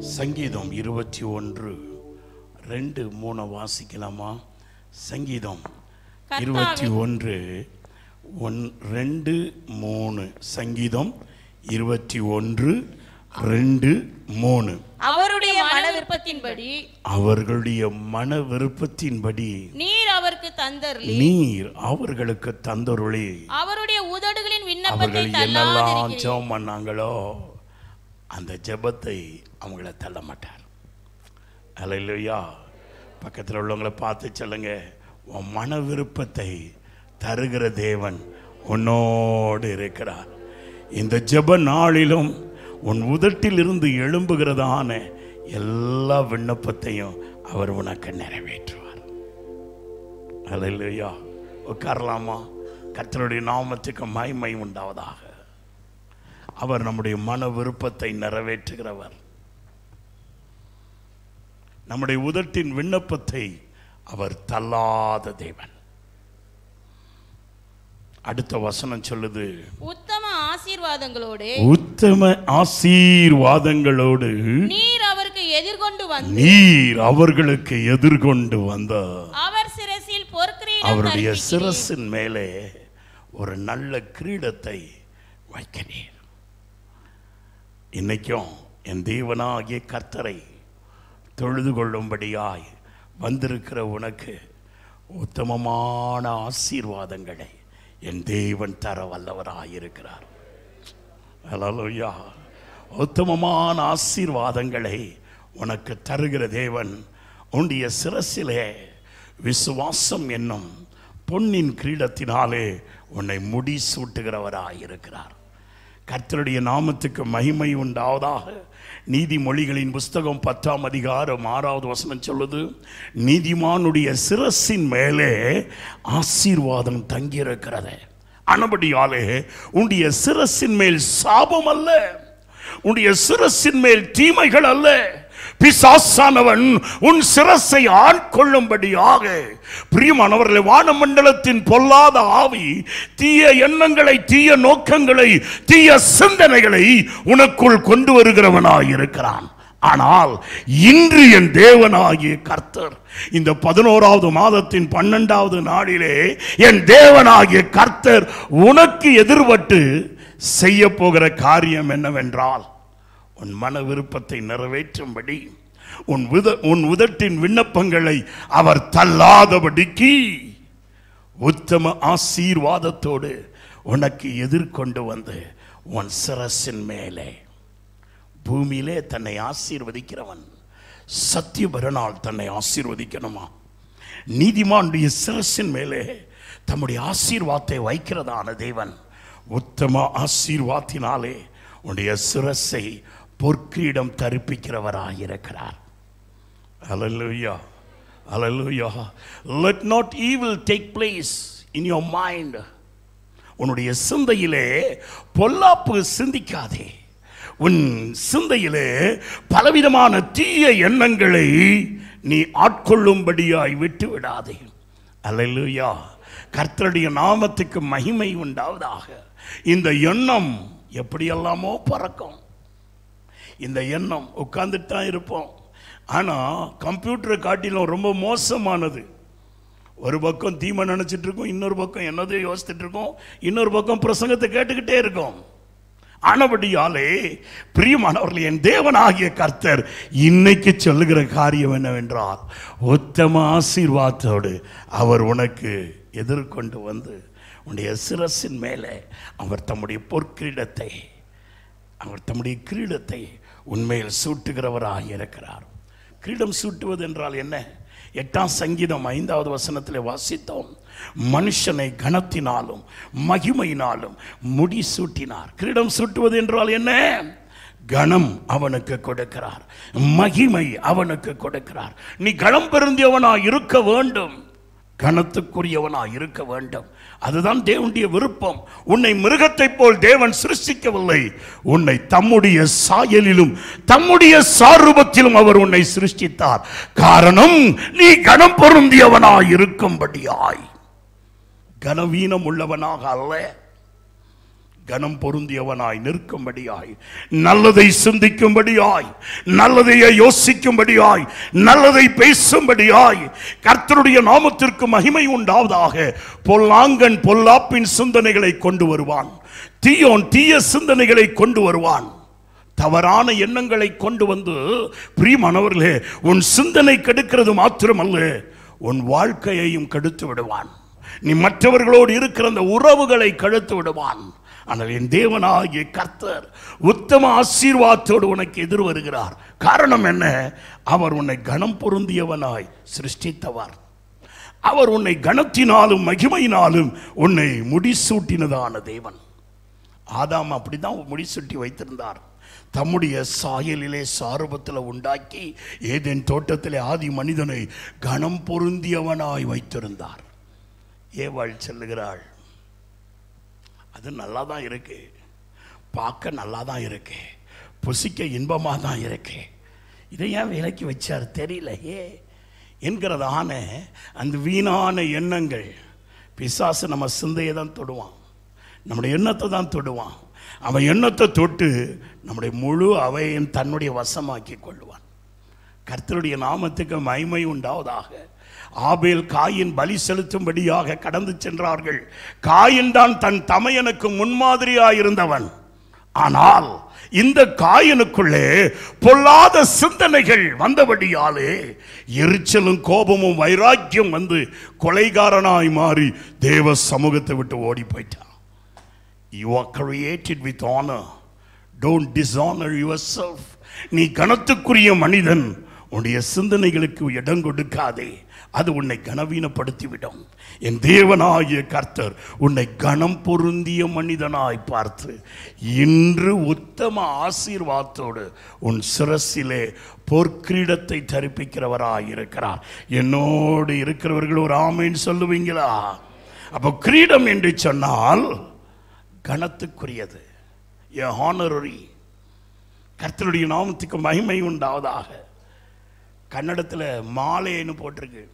சங்கீதம் இருபத்தி ஒன்று ரெண்டு மூணு வாசிக்கலாமா சங்கீதம் கர்த்தாவே. இருபத்தி ஒன்று ஒன் ரெண்டு மூணு சங்கீதம் இருபத்தி ஒன்று ரெண்டு மூணு அவருடைய மன விருப்பத்தின்படி அவர்களுடைய மன விருப்பத்தின்படி நீர் அவருக்கு தந்தருளி நீர் அவர்களுக்கு தந்தருளி அவருடைய உதடுகளின் விண்ணப்பத்தை அவர்கள் என்னெல்லாம் தள்ளாதிருக்கிறீர் ஜெபம் பண்ணாங்களோ அந்த ஜெபத்தை அவங்கள தள்ள மாட்டார் அல்லையா பக்கத்தில் உள்ளவங்கள பார்த்து சொல்லுங்க உன் மன விருப்பத்தை தருகிற தேவன் உன்னோடு இருக்கிறார் இந்த ஜெப நாளிலும் உன் உதட்டிலிருந்து எழும்புகிறதான எல்லா விண்ணப்பத்தையும் அவர் உனக்கு நிறைவேற்றுவார் அல்லையா உட்காரலாமா கர்த்தருடைய நாமத்துக்கு மகிமை உண்டாவதாக அவர் நம்முடைய மன விருப்பத்தை நிறைவேற்றுகிறவர் நம்முடைய உதட்டின் விண்ணப்பத்தை அவர் தள்ளாத தேவன் அடுத்த வசனம் சொல்லுது உத்தம ஆசீர்வாதங்களோடு உத்தம ஆசீர்வாதங்களோடு நீர் அவருக்கு எதிர்கொண்டு வந்து நீர் அவர்களுக்கு எதிர்கொண்டு வந்தார் அவர் சிரசில் பொற்கிரீடம் அவருடைய தரிப்பிக்கிறீர். சிரசின் மேலே ஒரு நல்ல கிரீடத்தை வைக்கிறீர் இன்னைக்கும் என் தேவனாகிய கர்த்தரை தொழுது கொள்ளும்படியாய் வந்திருக்கிற உனக்கு உத்தமமான ஆசீர்வாதங்களை என் தேவன் தர வல்லவராயிருக்கிறார் ஹalleluya உத்தமமான ஆசீர்வாதங்களை உனக்கு தருகிற தேவன் உன்னுடைய சிரசிலே விசுவாசம் என்னும் பொன்னின் கிரீடத்தினாலே உன்னை முடி சூட்டுகிறவராயிருக்கிறார் கர்த்தருடைய நாமத்துக்கு மகிமை உண்டாவதாக நீதிமொழிகளின் புஸ்தகம் பத்தாம் அதிகாரம் ஆறாவது வசனம் சொல்லுது நீதிமானுடைய சிரசின் மேலே ஆசீர்வாதம் தங்கியிருக்கிறது அனபடியாலே உன்னுடைய சிரசின் மேல் சாபம் அல்ல உன்னுடைய சிரசின் மேல் தீமைகள் அல்ல பிசாசானவன் உன் சிரசை ஆட்கொள்ளும்படியாக பிரியமானவர்களே வானமண்டலத்தின் பொல்லாத ஆவி தீய எண்ணங்களை தீய நோக்கங்களை தீய சிந்தனைகளை உனக்குள் கொண்டு வருகிறவனாய் இருக்கிறான் ஆனால் இன்று என் தேவனாகிய கர்த்தர் இந்த பதினோராவது மாதத்தின் பன்னெண்டாவது நாளிலே என் தேவனாகிய கர்த்தர் உனக்கு எதிர்பட்டு செய்ய போகிற காரியம் என்னவென்றால் உன் மன விருப்பத்தை நிறைவேற்றும்படி உன் உத உன் உதட்டின் விண்ணப்பங்களை அவர் தள்ளாதபடிக்கு உத்தம ஆசீர்வாதத்தோடு உனக்கு எதிர்கொண்டு வந்து உன் சிரசின் மேலே பூமியிலே தன்னை ஆசீர்வதிக்கிறவன் சத்தியபரனால் தன்னை ஆசீர்வதிக்கணுமா நீதிமானுடைய சிரசின் மேலே தம்முடைய ஆசீர்வாதத்தை வைக்கிறதான தேவன் உத்தம ஆசீர்வாத்தினாலே உன்னுடைய சிரசை பொற்கிரீடம் தரிப்பிக்கிறவராயிருக்கிறார் Hallelujah. Hallelujah. Let not evil take place in your mind. உன்னுடைய சிந்தையிலே பொல்லாப்பு சிந்திக்காதே உன் சிந்தையிலே பலவிதமான தீய எண்ணங்களை நீ ஆட்கொள்ளும்படியாய் விட்டு விடாதே அல்லேலூயா கர்த்தருடைய நாமத்துக்கு மகிமை உண்டாவதாக இந்த எண்ணம் எப்படியெல்லாமோ பறக்கும் இந்த எண்ணம் உட்கார்ந்துட்டு தான் இருப்போம் ஆனால் கம்ப்யூட்டரை காட்டிலும் ரொம்ப மோசமானது ஒரு பக்கம் தீமை நினச்சிட்டு இருக்கோம் இன்னொரு பக்கம் என்னதோ யோசிச்சுட்டு இருக்கோம் இன்னொரு பக்கம் பிரசங்கத்தை கேட்டுக்கிட்டே இருக்கோம் ஆனபடியாலே பிரியமானவர்கள் என் தேவனாகிய கர்த்தர் இன்னைக்கு சொல்லுகிற காரியம் என்னவென்றால் உத்தம ஆசீர்வாதத்தோடு அவர் உனக்கு எதிர்கொண்டு வந்து உன்னுடைய சிரசின் மேலே அவர் தம்முடைய பொற்கிரீடத்தை அவர் தம்முடைய கிரீடத்தை உண்மையில் சூட்டுகிறவராக இருக்கிறார் கிரீடம் சூட்டுவது என்றால் என்ன எட்டாம் சங்கீதம் ஐந்தாவது வசனத்தில் வாசித்தோம் மனுஷனை கனத்தினாலும் மகிமையினாலும் முடி சூட்டினார் கிரீடம் சூட்டுவது என்றால் என்ன கணம் அவனுக்கு கொடுக்கிறார் மகிமை அவனுக்கு கொடுக்கிறார் நீ கணம் பெருந்தியவனா இருக்க வேண்டும் கனத்துக்குரியவனா இருக்க வேண்டும் அதுதான் தேவனுடைய விருப்பம் உன்னை மிருகத்தைப் போல் தேவன் சிருஷ்டிக்கவில்லை உன்னை தம்முடைய சாயலிலும் தம்முடைய சாரூபத்திலும் அவர் உன்னை சிருஷ்டித்தார் காரணம் நீ கனம் பொருந்தியவனாய் இருக்கும்படியாய் கனவீனம் உள்ளவனாக அல்ல கனம் பொருந்தியவனாய் நிற்கும்படியாய் நல்லதை சிந்திக்கும்படியாய் நல்லதையே யோசிக்கும்படியாய் நல்லதை பேசும்படியாய் கர்த்தருடைய நாமத்திற்கு மகிமை உண்டாவதாக பொல்லாங்கன் பொல்லாப்பின் சிந்தனைகளை கொண்டு வருவான் தீயோன் தீய சிந்தனைகளை கொண்டு வருவான் தவறான எண்ணங்களை கொண்டு வந்து பிரியமானவர்களே உன் சிந்தனை கெடுக்கிறது மாத்திரமல்ல உன் வாழ்க்கையையும் கெடுத்து விடுவான் நீ மற்றவர்களோடு இருக்கிற அந்த உறவுகளை கெடுத்து விடுவான் ஆனால் என் தேவனாகிய கர்த்தர் உத்தம ஆசீர்வாதத்தோடு உனக்கு எதிர் வருகிறார் காரணம் என்ன அவர் உன்னை கனம் பொருந்தியவனாய் சிருஷ்டித்தவர் அவர் உன்னை கனத்தினாலும் மகிமையினாலும் உன்னை முடிசூட்டினதான தேவன் ஆதாம் அப்படிதான் முடிசூட்டி வைத்திருந்தார் தம்முடைய சாயலிலே சாரூபத்தில் உண்டாக்கி ஏதேன் தோட்டத்திலே ஆதி மனிதனை கனம் பொருந்தியவனாய் வைத்திருந்தார் ஏவாள் செல்லுகிறாள் அது நல்லா தான் இருக்கு பார்க்க நல்லா தான் இருக்கு புசிக்க இன்பமாக தான் இருக்கு இதை ஏன் விலக்கி வச்சார் தெரியலையே என்கிறதான அந்த வீணான எண்ணங்கள் பிசாசு நம்ம சிந்தையை தான் தொடுவான் நம்முடைய எண்ணத்தை தான் தொடுவான் அவன் எண்ணத்தை தொட்டு நம்முடைய முழு அவையும் தன்னுடைய வசமாக்கி கொள்வான் கர்த்தருடைய நாமத்துக்கு மகிமை உண்டாவதாக ஆபேல் காயின் பலி செலுத்தும்படியாக கடந்து சென்றார்கள் காயின் தான் தன் தமையனுக்கு முன்மாதிரியாயிருந்தவன் ஆனால் இந்த காயனுக்குள்ளே பொல்லாத சிந்தனைகள் வந்தபடியாலே எரிச்சலும் கோபமும் வைராக்கியம் வந்து கொலைகாரனாய் மாறி தேவ சமூகத்தை விட்டு ஓடி போயிட்டான் you are created with honour don't dishonour yourself நீ கணத்துக்குரிய மனிதன் உன்னுடைய சிந்தனைகளுக்கு இடம் கொடுக்காதே அது உன்னை கனவீனப்படுத்திவிடும் என் தேவனாகிய கர்த்தர் உன்னை கனம் பொருந்திய மனிதனாய் பார்த்து இன்று உத்தம ஆசீர்வாதத்தோடு உன் சிரசிலே பொற்கிரீடத்தை தரிப்பிக்கிறவராய் இருக்கிறார் என்னோடு இருக்கிறவர்கள் ஒரு ஆமைன்னு சொல்லுவீங்களா அப்போ கிரீடம் என்று சொன்னால் கனத்துக்குரியது எ ஹானரரி கர்த்தருடைய நாமத்துக்கு மகிமை உண்டாவதாக கன்னடத்தில் மாலைன்னு போட்டிருக்கு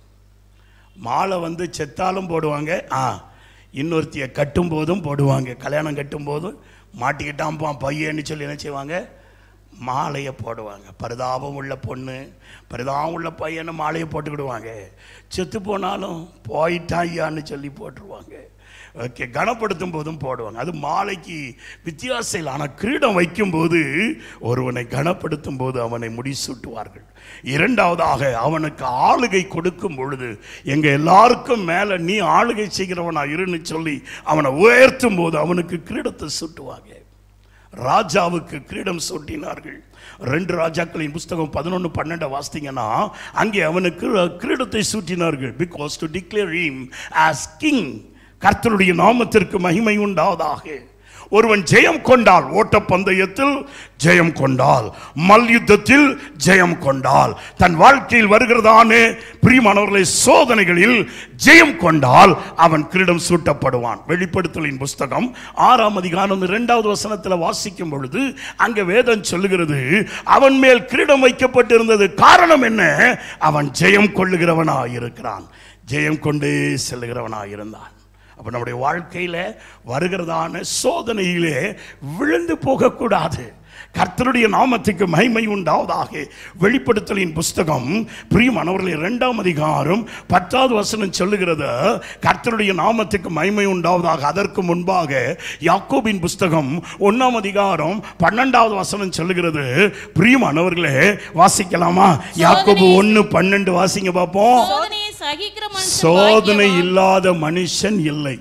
மாலை வந்து செத்தாலும் போடுவாங்க ஆ இன்னொருத்தியை கட்டும் போதும் போடுவாங்க கல்யாணம் கட்டும் போதும் மாட்டிக்கிட்டாம்பா பையன்னு சொல்லி என்ன செய்வாங்க மாலையை போடுவாங்க பரிதாபம் உள்ள பொண்ணு பரிதாபம் உள்ள பையனை மாலையை போட்டுக்கிடுவாங்க செத்து போனாலும் போயிட்டான் ஐயான்னு சொல்லி போட்டுருவாங்க ஓகே கனப்படுத்தும் போதும் போடுவாங்க அது மாலைக்கு வித்தியாசம் இல்லை ஆனால் கிரீடம் வைக்கும்போது ஒருவனை கனப்படுத்தும் போது அவனை முடிசூட்டுவார்கள் இரண்டாவதாக அவனுக்கு ஆளுகை கொடுக்கும் பொழுது எங்க எல்லாருக்கும் மேல நீ ஆளுகை செய்கிறவனா இருன்னு சொல்லி அவனை உயர்த்தும் போது அவனுக்கு கிரீடத்தை சூட்டுவாங்க ராஜாவுக்கு கிரீடம் சூட்டினார்கள் ரெண்டு ராஜாக்களின் புஸ்தகம் பதினொன்று பன்னெண்டை வாசித்தீங்கன்னா அங்கே அவனுக்கு கிரீடத்தை சூட்டினார்கள் because to declare him as king கர்த்தருடைய நாமத்திற்கு மகிமை உண்டாவதாக ஒருவன் ஜெயம் கொண்டால் ஓட்டப்பந்தயத்தில் ஜெயம் கொண்டால் மல்யுத்தத்தில் ஜெயம் கொண்டால் தன் வாழ்க்கையில் வருகிறதான பிரியமானவர்களை சோதனைகளில் ஜெயம் கொண்டால் அவன் கிரீடம் சூட்டப்படுவான் வெளிப்படுத்தலின் புஸ்தகம் ஆறாம் அதிகாரம் இரண்டாவது வசனத்தில் வாசிக்கும் பொழுது அங்கே வேதம் சொல்லுகிறது அவன் மேல் கிரீடம் வைக்கப்பட்டிருந்தது காரணம் என்ன அவன் ஜெயம் கொள்ளுகிறவனாய் இருக்கிறான் ஜெயம் கொண்டே செல்லுகிறவனாய் இருந்தான் அப்போ நம்முடைய வாழ்க்கையில் வருகிறதான சோதனையிலே விழுந்து போகக்கூடாது கர்த்தருடைய நாமத்துக்கு மகிமை உண்டாவதாக வெளிப்படுத்தலின் புஸ்தகம் பிரியமானவர்களே இரண்டாம் அதிகாரம் பத்தாவது வசனம் சொல்லுகிறது கர்த்தருடைய நாமத்துக்கு மகிமை உண்டாவதாக அதற்கு முன்பாக யாக்கோபின் புஸ்தகம் ஒன்றாம் அதிகாரம் பன்னெண்டாவது வசனம் சொல்லுகிறது பிரியமானவர்களே வாசிக்கலாமா யாக்கோபு ஒன்று பன்னெண்டு வாசிங்க பார்ப்போம் சோதனையை சகிக்கிற மனுஷன் சோதனை பாக்கியவான். இல்லாத மனுஷன் இல்லை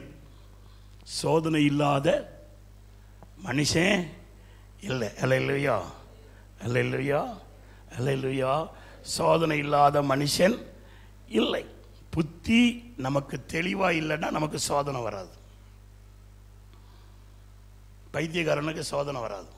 சோதனை இல்லாத மனுஷன் இல்லை அல்லையா அல்லையா அல்லையா சோதனை இல்லாத மனுஷன் இல்லை புத்தி நமக்கு தெளிவா இல்லைன்னா நமக்கு சோதனை வராது பைத்தியக்காரனுக்கு சோதனை வராது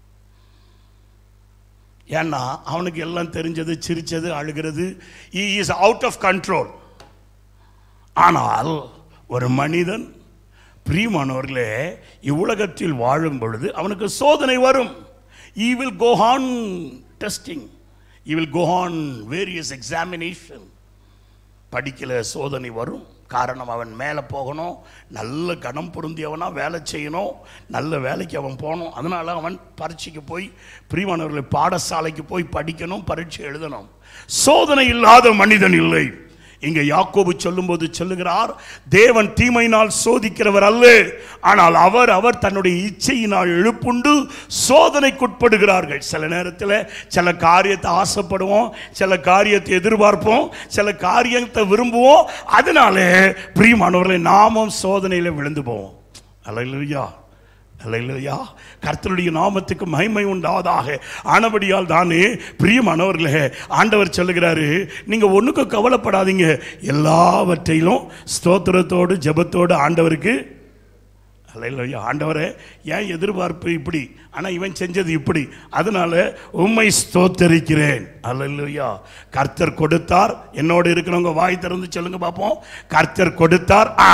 ஏன்னா அவனுக்கு எல்லாம் தெரிஞ்சது சிரிச்சது அழுகிறது இஸ் அவுட் ஆஃப் கண்ட்ரோல் ஆனால் ஒரு மனிதன் பிரியமானவர்களே இவ்வுலகத்தில் வாழும் பொழுது அவனுக்கு சோதனை வரும் he will go on testing he will go on various examination படிக்கல சோதனை வரும் காரணம் அவன் மேலே போகணும் நல்ல கனம் பொருந்தியவனா வேலை செய்யணும் நல்ல வேலைக்கு அவன் போகணும் அதனால அவன் பரீட்சைக்கு போய் பிரிவானவர்களை பாடசாலைக்கு போய் படிக்கணும் பரீட்சை எழுதணும் சோதனை இல்லாத மனிதன் இல்லை இங்க யாக்கோபு சொல்லும்போது சொல்லுகிறார் தேவன் தீமையினால் சோதிக்கிறவர் அல்ல ஆனால் அவர் அவர் தன்னுடைய இச்சையினால் எழுப்புண்டு சோதனைக்குட்படுகிறார்கள் சில நேரத்தில் சில காரியத்தை ஆசைப்படுவோம் சில காரியத்தை எதிர்பார்ப்போம் சில காரியத்தை விரும்புவோம் அதனால பிரியமானவர்களை நாமும் சோதனையில் விழுந்து போவோம் அல்லையா அல்லையா கர்த்தருடைய நாமத்துக்கு மகிமை உண்டாவதாக ஆனபடியால் தானே பிரியமானவர்களே ஆண்டவர் சொல்லுகிறாரு நீங்க ஒண்ணுக்கும் கவலைப்படாதீங்க எல்லாவற்றையிலும் ஸ்தோத்திரத்தோடு ஜெபத்தோடு ஆண்டவருக்கு அல்லையா ஆண்டவரே ஏன் எதிர்பார்ப்பு இப்படி ஆனா இவன் செஞ்சது இப்படி அதனால உம்மை ஸ்தோத்தரிக்கிறேன் அல்லையா கர்த்தர் கொடுத்தார் என்னோடு இருக்கிறவங்க வாய் திறந்து சொல்லுங்க பார்ப்போம் கர்த்தர் கொடுத்தார் ஆ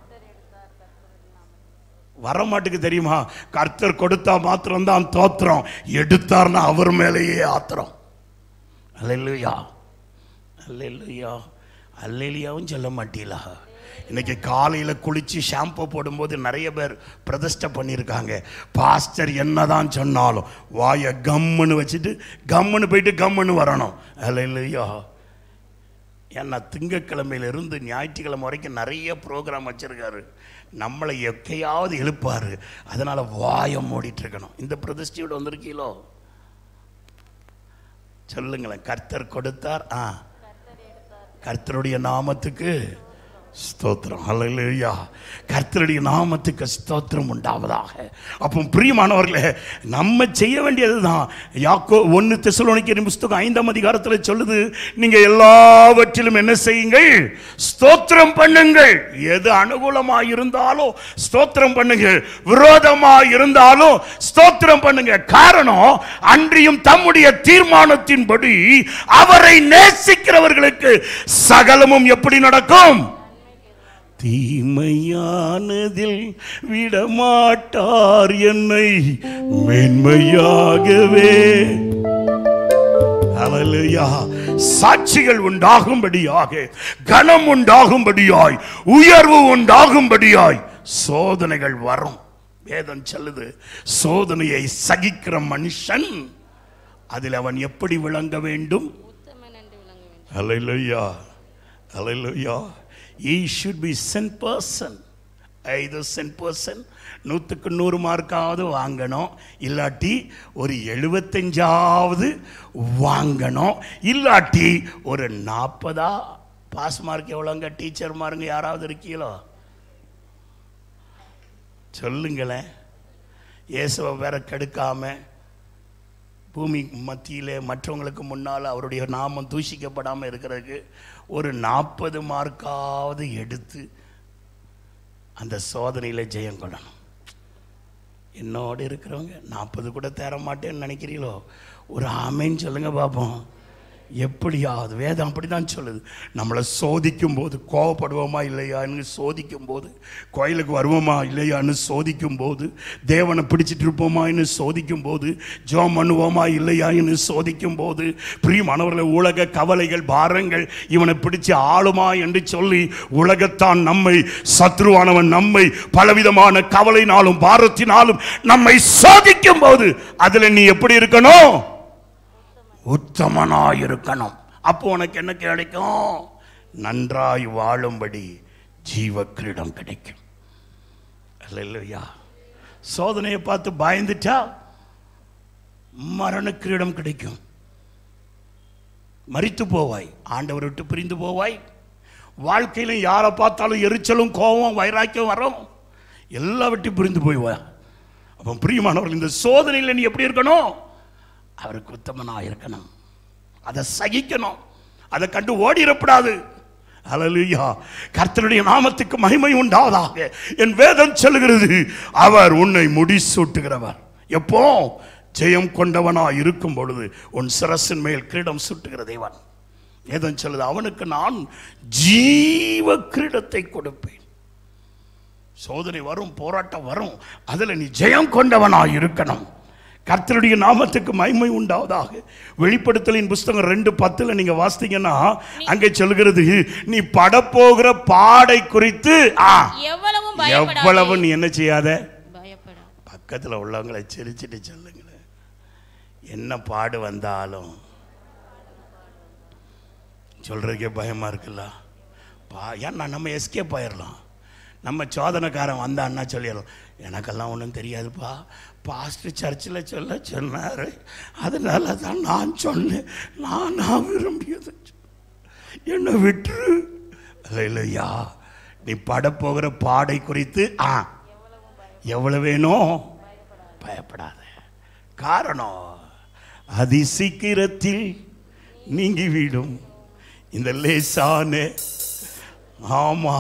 வர மாட்டுக்கு தெரியுமா கர்த்தர் கொடுத்தா மாத்திரம்தான் தோத்திரம் எடுத்தார்னா அவர் மேலேயே ஆத்திரம் அல்லையா அல்லையா அல்லையாவும் சொல்ல மாட்டீங்களா இன்னைக்கு காலையில் குளிச்சு ஷாம்பு போடும்போது நிறைய பேர் பிரதிஷ்டை பண்ணியிருக்காங்க பாஸ்டர் என்னதான் சொன்னாலும் வாயை கம்முன்னு வச்சுட்டு கம்முன்னு போயிட்டு கம்முன்னு வரணும் அல்லையா ஏன்னா திங்கக்கிழமையிலிருந்து ஞாயிற்றுக்கிழமை வரைக்கும் நிறைய ப்ரோக்ராம் வச்சிருக்காரு நம்மளை எக்கையாவது எழுப்பாரு அதனால வாயை மூடிட்டு இருக்கணும் இந்த பிரதிஷ்டையோடு வந்திருக்கீங்களோ சொல்லுங்களேன் கர்த்தர் கொடுத்தார் ஆ கர்த்தருடைய நாமத்துக்கு ஸ்தோத்திரம் ஹalleluya கர்த்தருடைய நாமத்துக்கு ஸ்தோத்திரம் உண்டாவதாக அப்போ பிரியமானவர்களே நம்ம செய்ய வேண்டியதுதான் யாக்கோ ஒன்று தெசலோனிக்கரின் புஸ்தகம் ஐந்தாம் அதிகாரத்தில் சொல்லுது நீங்க எல்லாவற்றிலும் என்ன செய்யுங்கள் ஸ்தோத்திரம் பண்ணுங்கள் எது அனுகூலமாக இருந்தாலும் ஸ்தோத்திரம் பண்ணுங்க விரோதமாக இருந்தாலும் ஸ்தோத்திரம் பண்ணுங்க காரணம் அன்றியும் தம்முடைய தீர்மானத்தின்படி அவரை நேசிக்கிறவர்களுக்கு சகலமும் எப்படி நடக்கும் தீமையானதில் விடமாட்டார் என்னை மென்மையாகவே ஹalleluya சாட்சிகள் உண்டாகும்படியாக கனம் உண்டாகும்படியாய் உயர்வு உண்டாகும்படியாய் சோதனைகள் வரும் வேதம் சொல்லுது சோதனையை சகிக்கிற மனுஷன் அதில் அவன் எப்படி விளங்க வேண்டும் உத்தமன் என்று விளங்க வேண்டும் Hallelujah. Hallelujah. He should be sent person. either sent person நூற்றுக்கு நூறு மார்க்காவது வாங்கணும் இல்லாட்டி ஒரு எழுபத்தஞ்சாவது வாங்கணும் இல்லாட்டி ஒரு நாற்பதா பாஸ் மார்க் எவ்வளோங்க டீச்சர் மாருங்க யாராவது இருக்கீங்களோ சொல்லுங்களேன் இயேசுவை வேற கெடுக்காம பூமி மத்தியிலே மற்றவங்களுக்கு முன்னால் அவருடைய நாமம் தூஷிக்கப்படாமல் இருக்கிறதுக்கு ஒரு நாற்பது மார்க்காவது எடுத்து அந்த சோதனையில் ஜெயம் கொள்ளணும் என்னோடு இருக்கிறவங்க நாற்பது கூட தேர மாட்டேன்னு நினைக்கிறீங்களோ ஒரு ஆமைன்னு சொல்லுங்க பார்ப்போம் எப்படியாவது வேதம் அப்படி தான் சொல்லுது நம்மளை சோதிக்கும் போது கோவப்படுவோமா இல்லையான்னு சோதிக்கும் போது கோயிலுக்கு வருவோமா இல்லையான்னு சோதிக்கும் போது தேவனை பிடிச்சிட்டு இருப்போமான்னு சோதிக்கும் போது ஜோம் பண்ணுவோமா இல்லையான்னு சோதிக்கும் போது பிரியமானவர்களை உலக கவலைகள் பாரங்கள் இவனை பிடிச்சு ஆளுமா என்று சொல்லி உலகத்தான் நம்மை சத்ருவானவன் நம்மை பலவிதமான கவலைனாலும் பாரத்தினாலும் நம்மை சோதிக்கும் போது அதுல நீ எப்படி இருக்கணும் உத்தமனாய் இருக்கணும் அப்போ உனக்கு என்ன கிடைக்கும் நன்றாய் வாழும்படி ஜீவ கிரீடம் கிடைக்கும் இல்லையா சோதனையை பார்த்து பயந்துட்டா மரண கிரீடம் கிடைக்கும் மரித்து போவாய் ஆண்டவர் விட்டு பிரிந்து போவாய் வாழ்க்கையில யாரை பார்த்தாலும் எரிச்சலும் கோபம் வைராக்கியம் வரும் எல்லாம் விட்டு பிரிந்து போய்வா அப்போ பிரியமானவர்கள் இந்த சோதனையில் நீ எப்படி இருக்கணும் அவருக்கு உத்தமனாக இருக்கணும் அதை சகிக்கணும் அதை கண்டு ஓடிடக்கூடாது ஹalleluya கர்த்தருடைய நாமத்துக்கு மகிமை உண்டாவதாக என் வேதம் சொல்லுகிறது அவர் உன்னை முடிசூட்டுகிறவர் எப்போ ஜெயம் கொண்டவனா இருக்கும் பொழுது உன் சிரசின் மேல் கிரீடம் சூட்டுகிற தேவன் வேதம் சொல்லுது அவனுக்கு நான் ஜீவ கிரீடத்தை கொடுப்பேன் சோதனை வரும் போராட்டம் வரும் அதில் நீ ஜெயம் கொண்டவனாய் இருக்கணும் கர்த்தருடைய நாமத்துக்கு மகிமை உண்டாவதாக வெளிப்படுத்தலின் புஸ்தகம் ரெண்டு பத்துல நீங்க வாசித்தீங்கன்னா அங்கே சொல்கிறது நீ படப்போகிற பாடை குறித்து ஆ எவ்வளவும் எவ்வளவு பயப்படாதே நீ என்ன செய்யாத பயப்படா பக்கத்துல உள்ளவங்களை சிரிச்சிட்டு சொல்லுங்களேன் என்ன பாடு வந்தாலும் சொல்றதுக்கே பயமா இருக்குல்ல பா ஏன்னா நம்ம எஸ்கேப் ஆயிடலாம் நம்ம சோதனைக்காரன் வந்தான்னா சொல்லிடலாம் எனக்கெல்லாம் ஒன்றும் தெரியாதுப்பா பாஸ்டர் சர்ச்சில் சொல்ல சொன்னார் அதனால தான் நான் சொன்னேன் நான் நான் விரும்பியது என்னை விட்டுரு இல்லையா நீ படப்போகிற பாடை குறித்து ஆ எவ்வளவு வேணும் பயப்படாத காரணம் அதி சீக்கிரத்தில் நீங்கிவிடும் இந்த லேசான ஆமா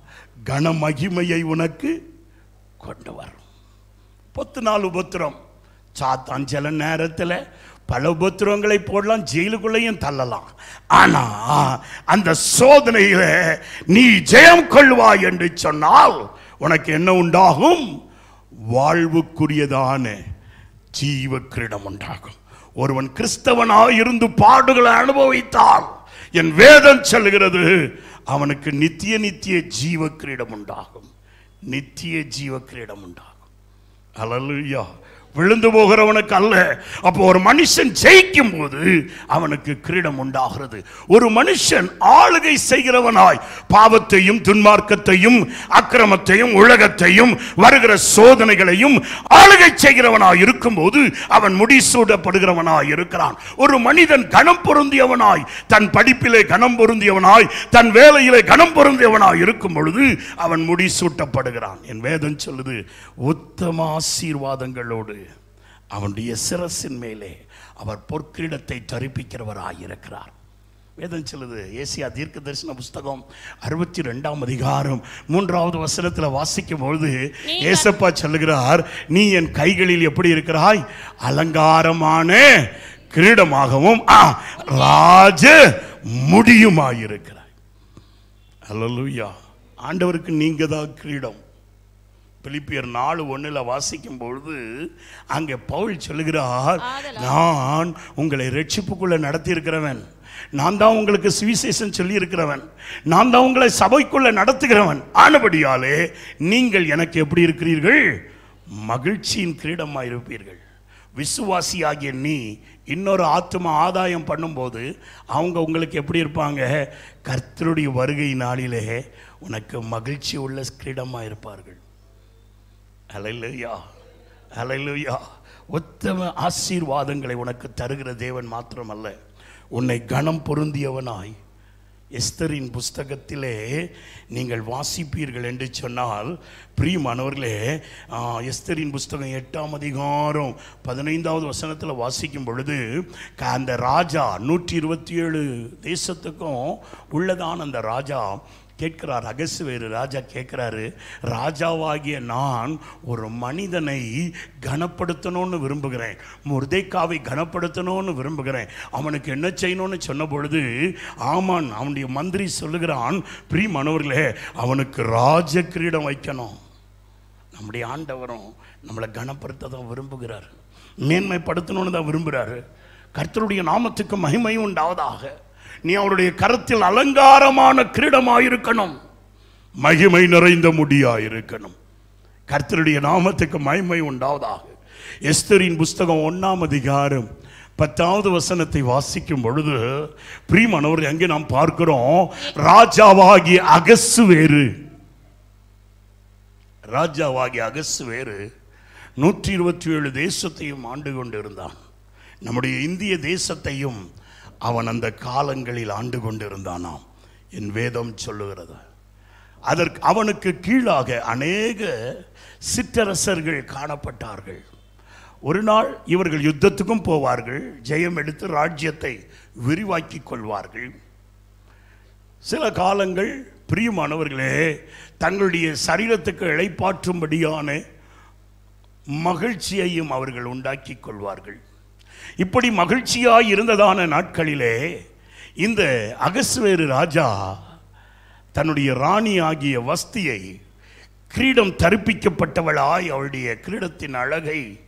கன மகிமையை உனக்கு கொண்டு வரும் பத்து நாள் உபத்திரம் சாத்தான் சில நேரத்தில் பல உபத்திரங்களை போடலாம் ஜெயிலுக்குள்ளேயும் தள்ளலாம் ஆனா அந்த சோதனையில நீ ஜெயம் கொள்வாய் என்று சொன்னால் உனக்கு என்ன உண்டாகும் வாழ்வுக்குரியதான ஜீவ கிரீடம் உண்டாகும் ஒருவன் கிறிஸ்தவனாய் இருந்து பாடுகளை அனுபவித்தால் என் வேதம் சொல்கிறது அவனுக்கு நித்திய நித்திய ஜீவ கிரீடம் உண்டாகும் நித்திய ஜீவ கிரீடம் உண்டாகும் அல்லேலூயா விழுந்து போகிறவனுக்கு அல்ல அப்போ ஒரு மனுஷன் ஜெயிக்கும் போது அவனுக்கு கிரீடம் உண்டாகிறது ஒரு மனுஷன் ஆளுகை செய்கிறவனாய் பாவத்தையும் துன்மார்க்கத்தையும் அக்கிரமத்தையும் உலகத்தையும் வருகிற சோதனைகளையும் ஆளுகை செய்கிறவனாய் இருக்கும்போது அவன் முடிசூடப்படுகிறவனாய் இருக்கிறான் ஒரு மனிதன் கணம் பொருந்தியவனாய் தன் படிப்பிலே கணம் பொருந்தியவனாய் தன் வேலையிலே கணம் பொருந்தியவனாய் இருக்கும் பொழுது அவன் முடிசூட்டப்படுகிறான் என் வேதம் சொல்லுது உத்தம ஆசீர்வாதங்களோடு அவனுடைய சிரசின் மேலே அவர் பொற்கிரீடத்தை தரிப்பிக்கிறவராய் இருக்கிறார் வேதம் சொல்லுது ஏசியா தீர்க்க தரிசன புஸ்தகம் அறுபத்தி ரெண்டாம் அதிகாரம் மூன்றாவது வசனத்தில் வாசிக்கும் பொழுது ஏசப்பா சொல்லுகிறார் நீ என் கைகளில் எப்படி இருக்கிறாய் அலங்காரமான கிரீடமாகவும் ஆ, ராஜ முடியுமாயிருக்கிறாய் அல்லேலூயா ஆண்டவருக்கு நீங்க தான் கிரீடம் பிலிப்பியர் நாலு ஒண்ணுல வாசிக்கும் பொழுது அங்கே பவுல் சொல்லுகிறார் ஆதலால் நான் உங்களை ரட்சிப்புக்குள்ள நடத்தி இருக்கிறவன் நான் தான் உங்களுக்கு சுவிசேஷம் சொல்லி இருக்கிறவன் நான் தான் உங்களை சபைக்குள்ள நடத்துகிறவன் ஆனபடியாலே நீங்கள் எனக்கு எப்படி இருக்கிறீர்கள் மகிழ்ச்சியின் கிரீடமாக இருப்பீர்கள் விசுவாசியாகிய நீ இன்னொரு ஆத்ம ஆதாயம் பண்ணும்போது அவங்க உங்களுக்கு எப்படி இருப்பாங்க கர்த்தருடைய வருகை நாளிலே உனக்கு மகிழ்ச்சி உள்ள கிரீடமாக இருப்பார்கள் அலையிலுயா அலையிலுயா உத்தம ஆசீர்வாதங்களை உனக்கு தருகிற தேவன் மாத்திரமல்ல உன்னை கனம் பொருந்தியவனாய் எஸ்தரின் புஸ்தகத்திலே நீங்கள் வாசிப்பீர்கள் என்று சொன்னால் பிரியமானவர்களே ஆ, எஸ்தரின் புஸ்தகம் எட்டாம் அதிகாரம் பதினைந்தாவது வசனத்தில் வாசிக்கும் பொழுது க- அந்த ராஜா நூற்றி இருபத்தி ஏழு தேசத்துக்கும் உள்ளதான அந்த ராஜா கேட்கிறார் அகசுவேறு ராஜா கேட்கிறாரு ராஜாவாகிய நான் ஒரு மனிதனை கனப்படுத்தணும்னு விரும்புகிறேன் முர்தேக்காவை கனப்படுத்தணும்னு விரும்புகிறேன் அவனுக்கு என்ன செய்யணும்னு சொன்ன பொழுது ஆமான் அவனுடைய மந்திரி சொல்லுகிறான் பிரியமானவர்களே அவனுக்கு ராஜ கிரீடம் வைக்கணும் நம்முடைய ஆண்டவரும் நம்மளை கனப்படுத்த தான் விரும்புகிறார் மேன்மைப்படுத்தணும்னு தான் விரும்புகிறாரு கர்த்தருடைய நாமத்துக்கு மகிமை உண்டாவதாக நீ அவருடைய கரத்தில் அலங்காரமான கிரீடமாயிருக்கணும் மகிமை நிறைந்த முடியாயிருக்கணும் கர்த்தருடைய நாமத்துக்கு மகிமை உண்டாவதாக எஸ்தரின் புஸ்தகம் ஒண்ணாம் அதிகாரம் பத்தாவது வசனத்தை வாசிக்கும் பொழுது பிரியமானவர் அங்கே நாம் பார்க்கிறோம் ராஜாவாகிய அகசு வேறு ராஜாவாகிய அகசு வேறு நூற்றி இருபத்தி ஏழு தேசத்தையும் ஆண்டு கொண்டிருந்தான் நம்முடைய இந்திய தேசத்தையும் அவன் அந்த காலங்களில் ஆண்டு கொண்டிருந்தானாம் என் வேதம் சொல்லுகிறது அதற்கு அவனுக்கு கீழாக அநேக சிற்றரசர்கள் காணப்பட்டார்கள் ஒரு நாள் இவர்கள் யுத்தத்துக்கும் போவார்கள் ஜெயம் எடுத்து ராஜ்யத்தை விரிவாக்கிக் கொள்வார்கள் சில காலங்கள் பிரியமானவர்களே தங்களுடைய சரீரத்துக்கு இளைப்பாற்றும்படியான மகிழ்ச்சியையும் அவர்கள் உண்டாக்கிக் கொள்வார்கள் இப்படி மகிழ்ச்சியாய் இருந்ததான நாட்களிலே இந்த அகஸ்வேறு ராஜா தன்னுடைய ராணி ஆகிய வஸ்தியை கிரீடம் தரிப்பிக்கப்பட்டவளாய் அவளுடைய கிரீடத்தின் அழகை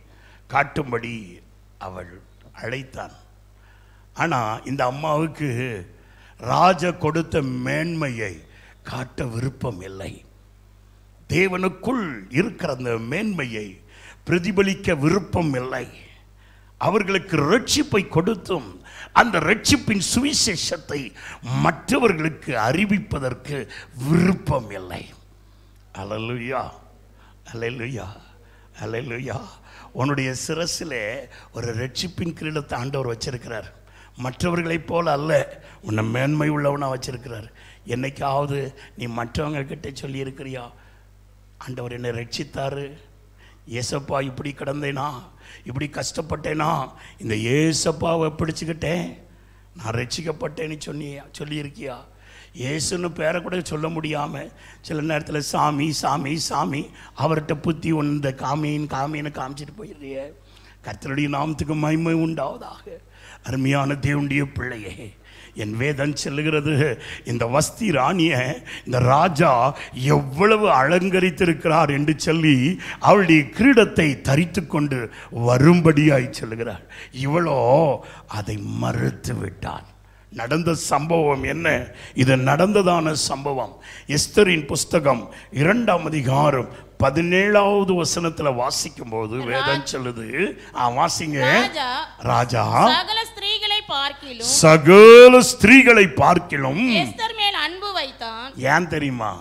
காட்டும்படி அவள் அழைத்தான் ஆனா இந்த அம்மாவுக்கு ராஜா கொடுத்த மேன்மையை காட்ட விருப்பம் இல்லை தேவனுக்குள் இருக்கிற அந்த மேன்மையை பிரதிபலிக்க விருப்பம் இல்லை அவர்களுக்கு ரட்சிப்பை கொடுத்தும் அந்த ரட்சிப்பின் சுவிசேஷத்தை மற்றவர்களுக்கு அறிவிப்பதற்கு விருப்பம் இல்லை அலலுயா அலலுயா அலலுயா உன்னுடைய சிரசிலே ஒரு ரட்சிப்பின் கிரீடத்தை ஆண்டவர் வச்சிருக்கிறார் மற்றவர்களைப் போல அல்ல உன்னை மேன்மை உள்ளவனா வச்சிருக்கிறார் என்னைக்காவது நீ மற்றவங்க கிட்ட சொல்லியிருக்கிறியா ஆண்டவர் என்னை ரட்சித்தாரு ஏசப்பா இப்படி கிடந்தேனா இப்படி கஷ்டப்பட்டேனா இந்த ஏசப்பாவை பிடிச்சுக்கிட்டேன் நான் ரட்சிக்கப்பட்டேன்னு சொன்னி சொல்லியிருக்கியா இயேசுன்னு பேரை கூட சொல்ல முடியாமல் சில நேரத்தில் சாமி சாமி சாமி அவர்கிட்ட புத்தி ஒன்று இந்த காமின்னு காமின்னு காமிச்சிட்டு போயிடுறிய கர்த்தருடைய நாமத்துக்கு மகிமை உண்டாவதாக அருமையான தேவனுடைய பிள்ளையே என் வேதம் சொல்லுகிறது இந்த வஸ்தி ராணிய இந்த ராஜா எவ்வளவு அலங்கரித்திருக்கிறார் என்று சொல்லி அவளுடைய கிரீடத்தை தரித்து கொண்டு வரும்படியாய் சொல்லுகிறார் இவளோ அதை மறுத்து விட்டாள் நடந்த சம்பவம் என்ன இது நடந்ததான சம்பவம் எஸ்தரின் புஸ்தகம் இரண்டாம் அதிகாரம் பதினேழாவது வசனத்துல வாசிக்கும் போது வேதம் சொல்லுது ஆ, வாசிங்க ராஜா ராஜா சகல ஸ்திரீகளை பார்க்கிலும் சகல ஸ்திரீகளை பார்க்கிலும் எஸ்தர் மேல் அன்பு வைத்தான் ஏன் தெரியுமா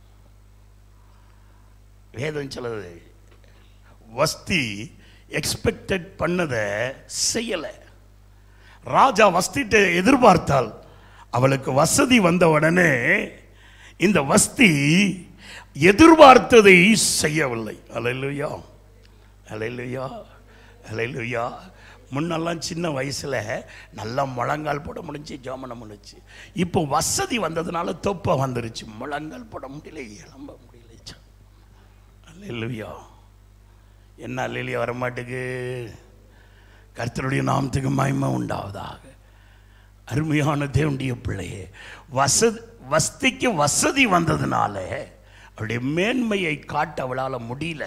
வேதம் சொல்லுது வஸ்தி எக்ஸ்பெக்டட் பண்ணதை செய்யலை ராஜா வஸ்திட்ட எதிர்பார்த்தால் அவளுக்கு வசதி வந்த உடனே இந்த வஸ்தி எதிர்பார்த்ததை செய்யவில்லை அலையிலுயா அலையிலுயா அலையிலுயா முன்னெல்லாம் சின்ன வயசுல நல்லா முழங்கால் போட முடிஞ்சு ஜோமனம் முடிஞ்சு இப்போ வசதி வந்ததுனால தொப்பை வந்துருச்சு முழங்கால் போட முடியல எலும்ப முடியல அல்லேலூயா என்ன அல்லேலியா வரமாட்டுக்கு கர்த்தருடைய நாமத்துக்கு மகிமை உண்டாவதாக அருமையான தேவனுடைய பிள்ளையே வசதி வஸ்திக்கு வசதி வந்ததுனால அவளுடைய மேன்மையை காட்ட அவளால் முடியல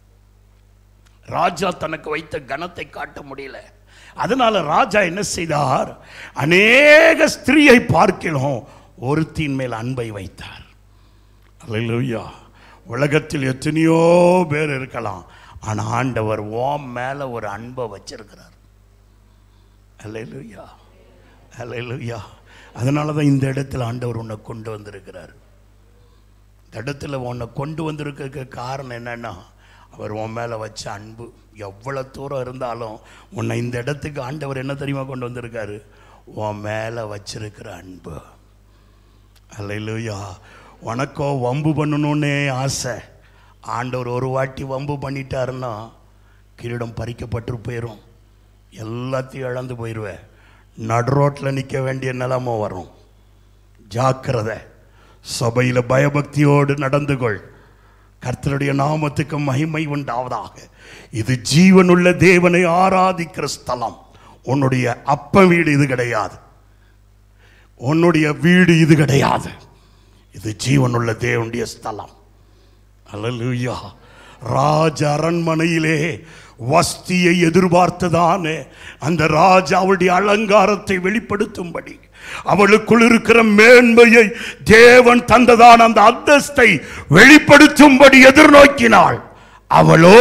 ராஜா தனக்கு வைத்த கனத்தை காட்ட முடியல அதனால ராஜா என்ன செய்தார் அநேக ஸ்திரீயை பார்க்கிறோம் ஒருத்தின் மேல் அன்பை வைத்தார் அல்லேலூயா உலகத்தில் எத்தனையோ பேர் இருக்கலாம் ஆனா ஆண்டவர் ஓம் மேல ஒரு அன்பை வச்சிருக்கிறார் அல்லேலூயா அல்லேலூயா அதனால தான் இந்த இடத்துல ஆண்டவர் உன்னை கொண்டு வந்திருக்கிறார் இந்த இடத்துல உன்னை கொண்டு வந்திருக்க காரணம் என்னன்னா அவர் உன் மேலே வச்ச அன்பு எவ்வளோ தூரம் இருந்தாலும் உன்னை இந்த இடத்துக்கு ஆண்டவர் என்ன தெரியுமா கொண்டு வந்திருக்காரு உன் மேலே வச்சிருக்கிற அன்பு அல்லையிலுயா உனக்கோ வம்பு பண்ணணுன்னே ஆசை ஆண்டவர் ஒரு வாட்டி வம்பு பண்ணிட்டாருன்னா கிரீடம் பறிக்கப்பட்டு போயிடும் எல்லாத்தையும் இழந்து போயிடுவேன் நடு ரோட்டில் நிற்க வேண்டிய நிலைமை வரும் ஜாக்கிரதை சபையில் பயபக்தியோடு நடந்து கொள் கர்த்தருடைய நாமத்துக்கு மகிமை உண்டாவதாக இது ஜீவனுள்ள தேவனை ஆராதிக்கிற ஸ்தலம் உன்னுடைய அப்ப வீடு இது கிடையாது உன்னுடைய வீடு இது கிடையாது இது ஜீவனுள்ள தேவனுடைய ஸ்தலம் அல்லேலூயா ராஜ அரண்மனையிலே வஸ்தியை எதிர்பார்த்ததான அந்த ராஜா அவளுடைய அலங்காரத்தை வெளிப்படுத்தும்படி அவளுக்குள் இருக்கிற மேன்மையை தேவன் தந்ததான அந்த அந்தஸ்தை வெளிப்படுத்தும்படி எதிர்நோக்கினாள் அவளோ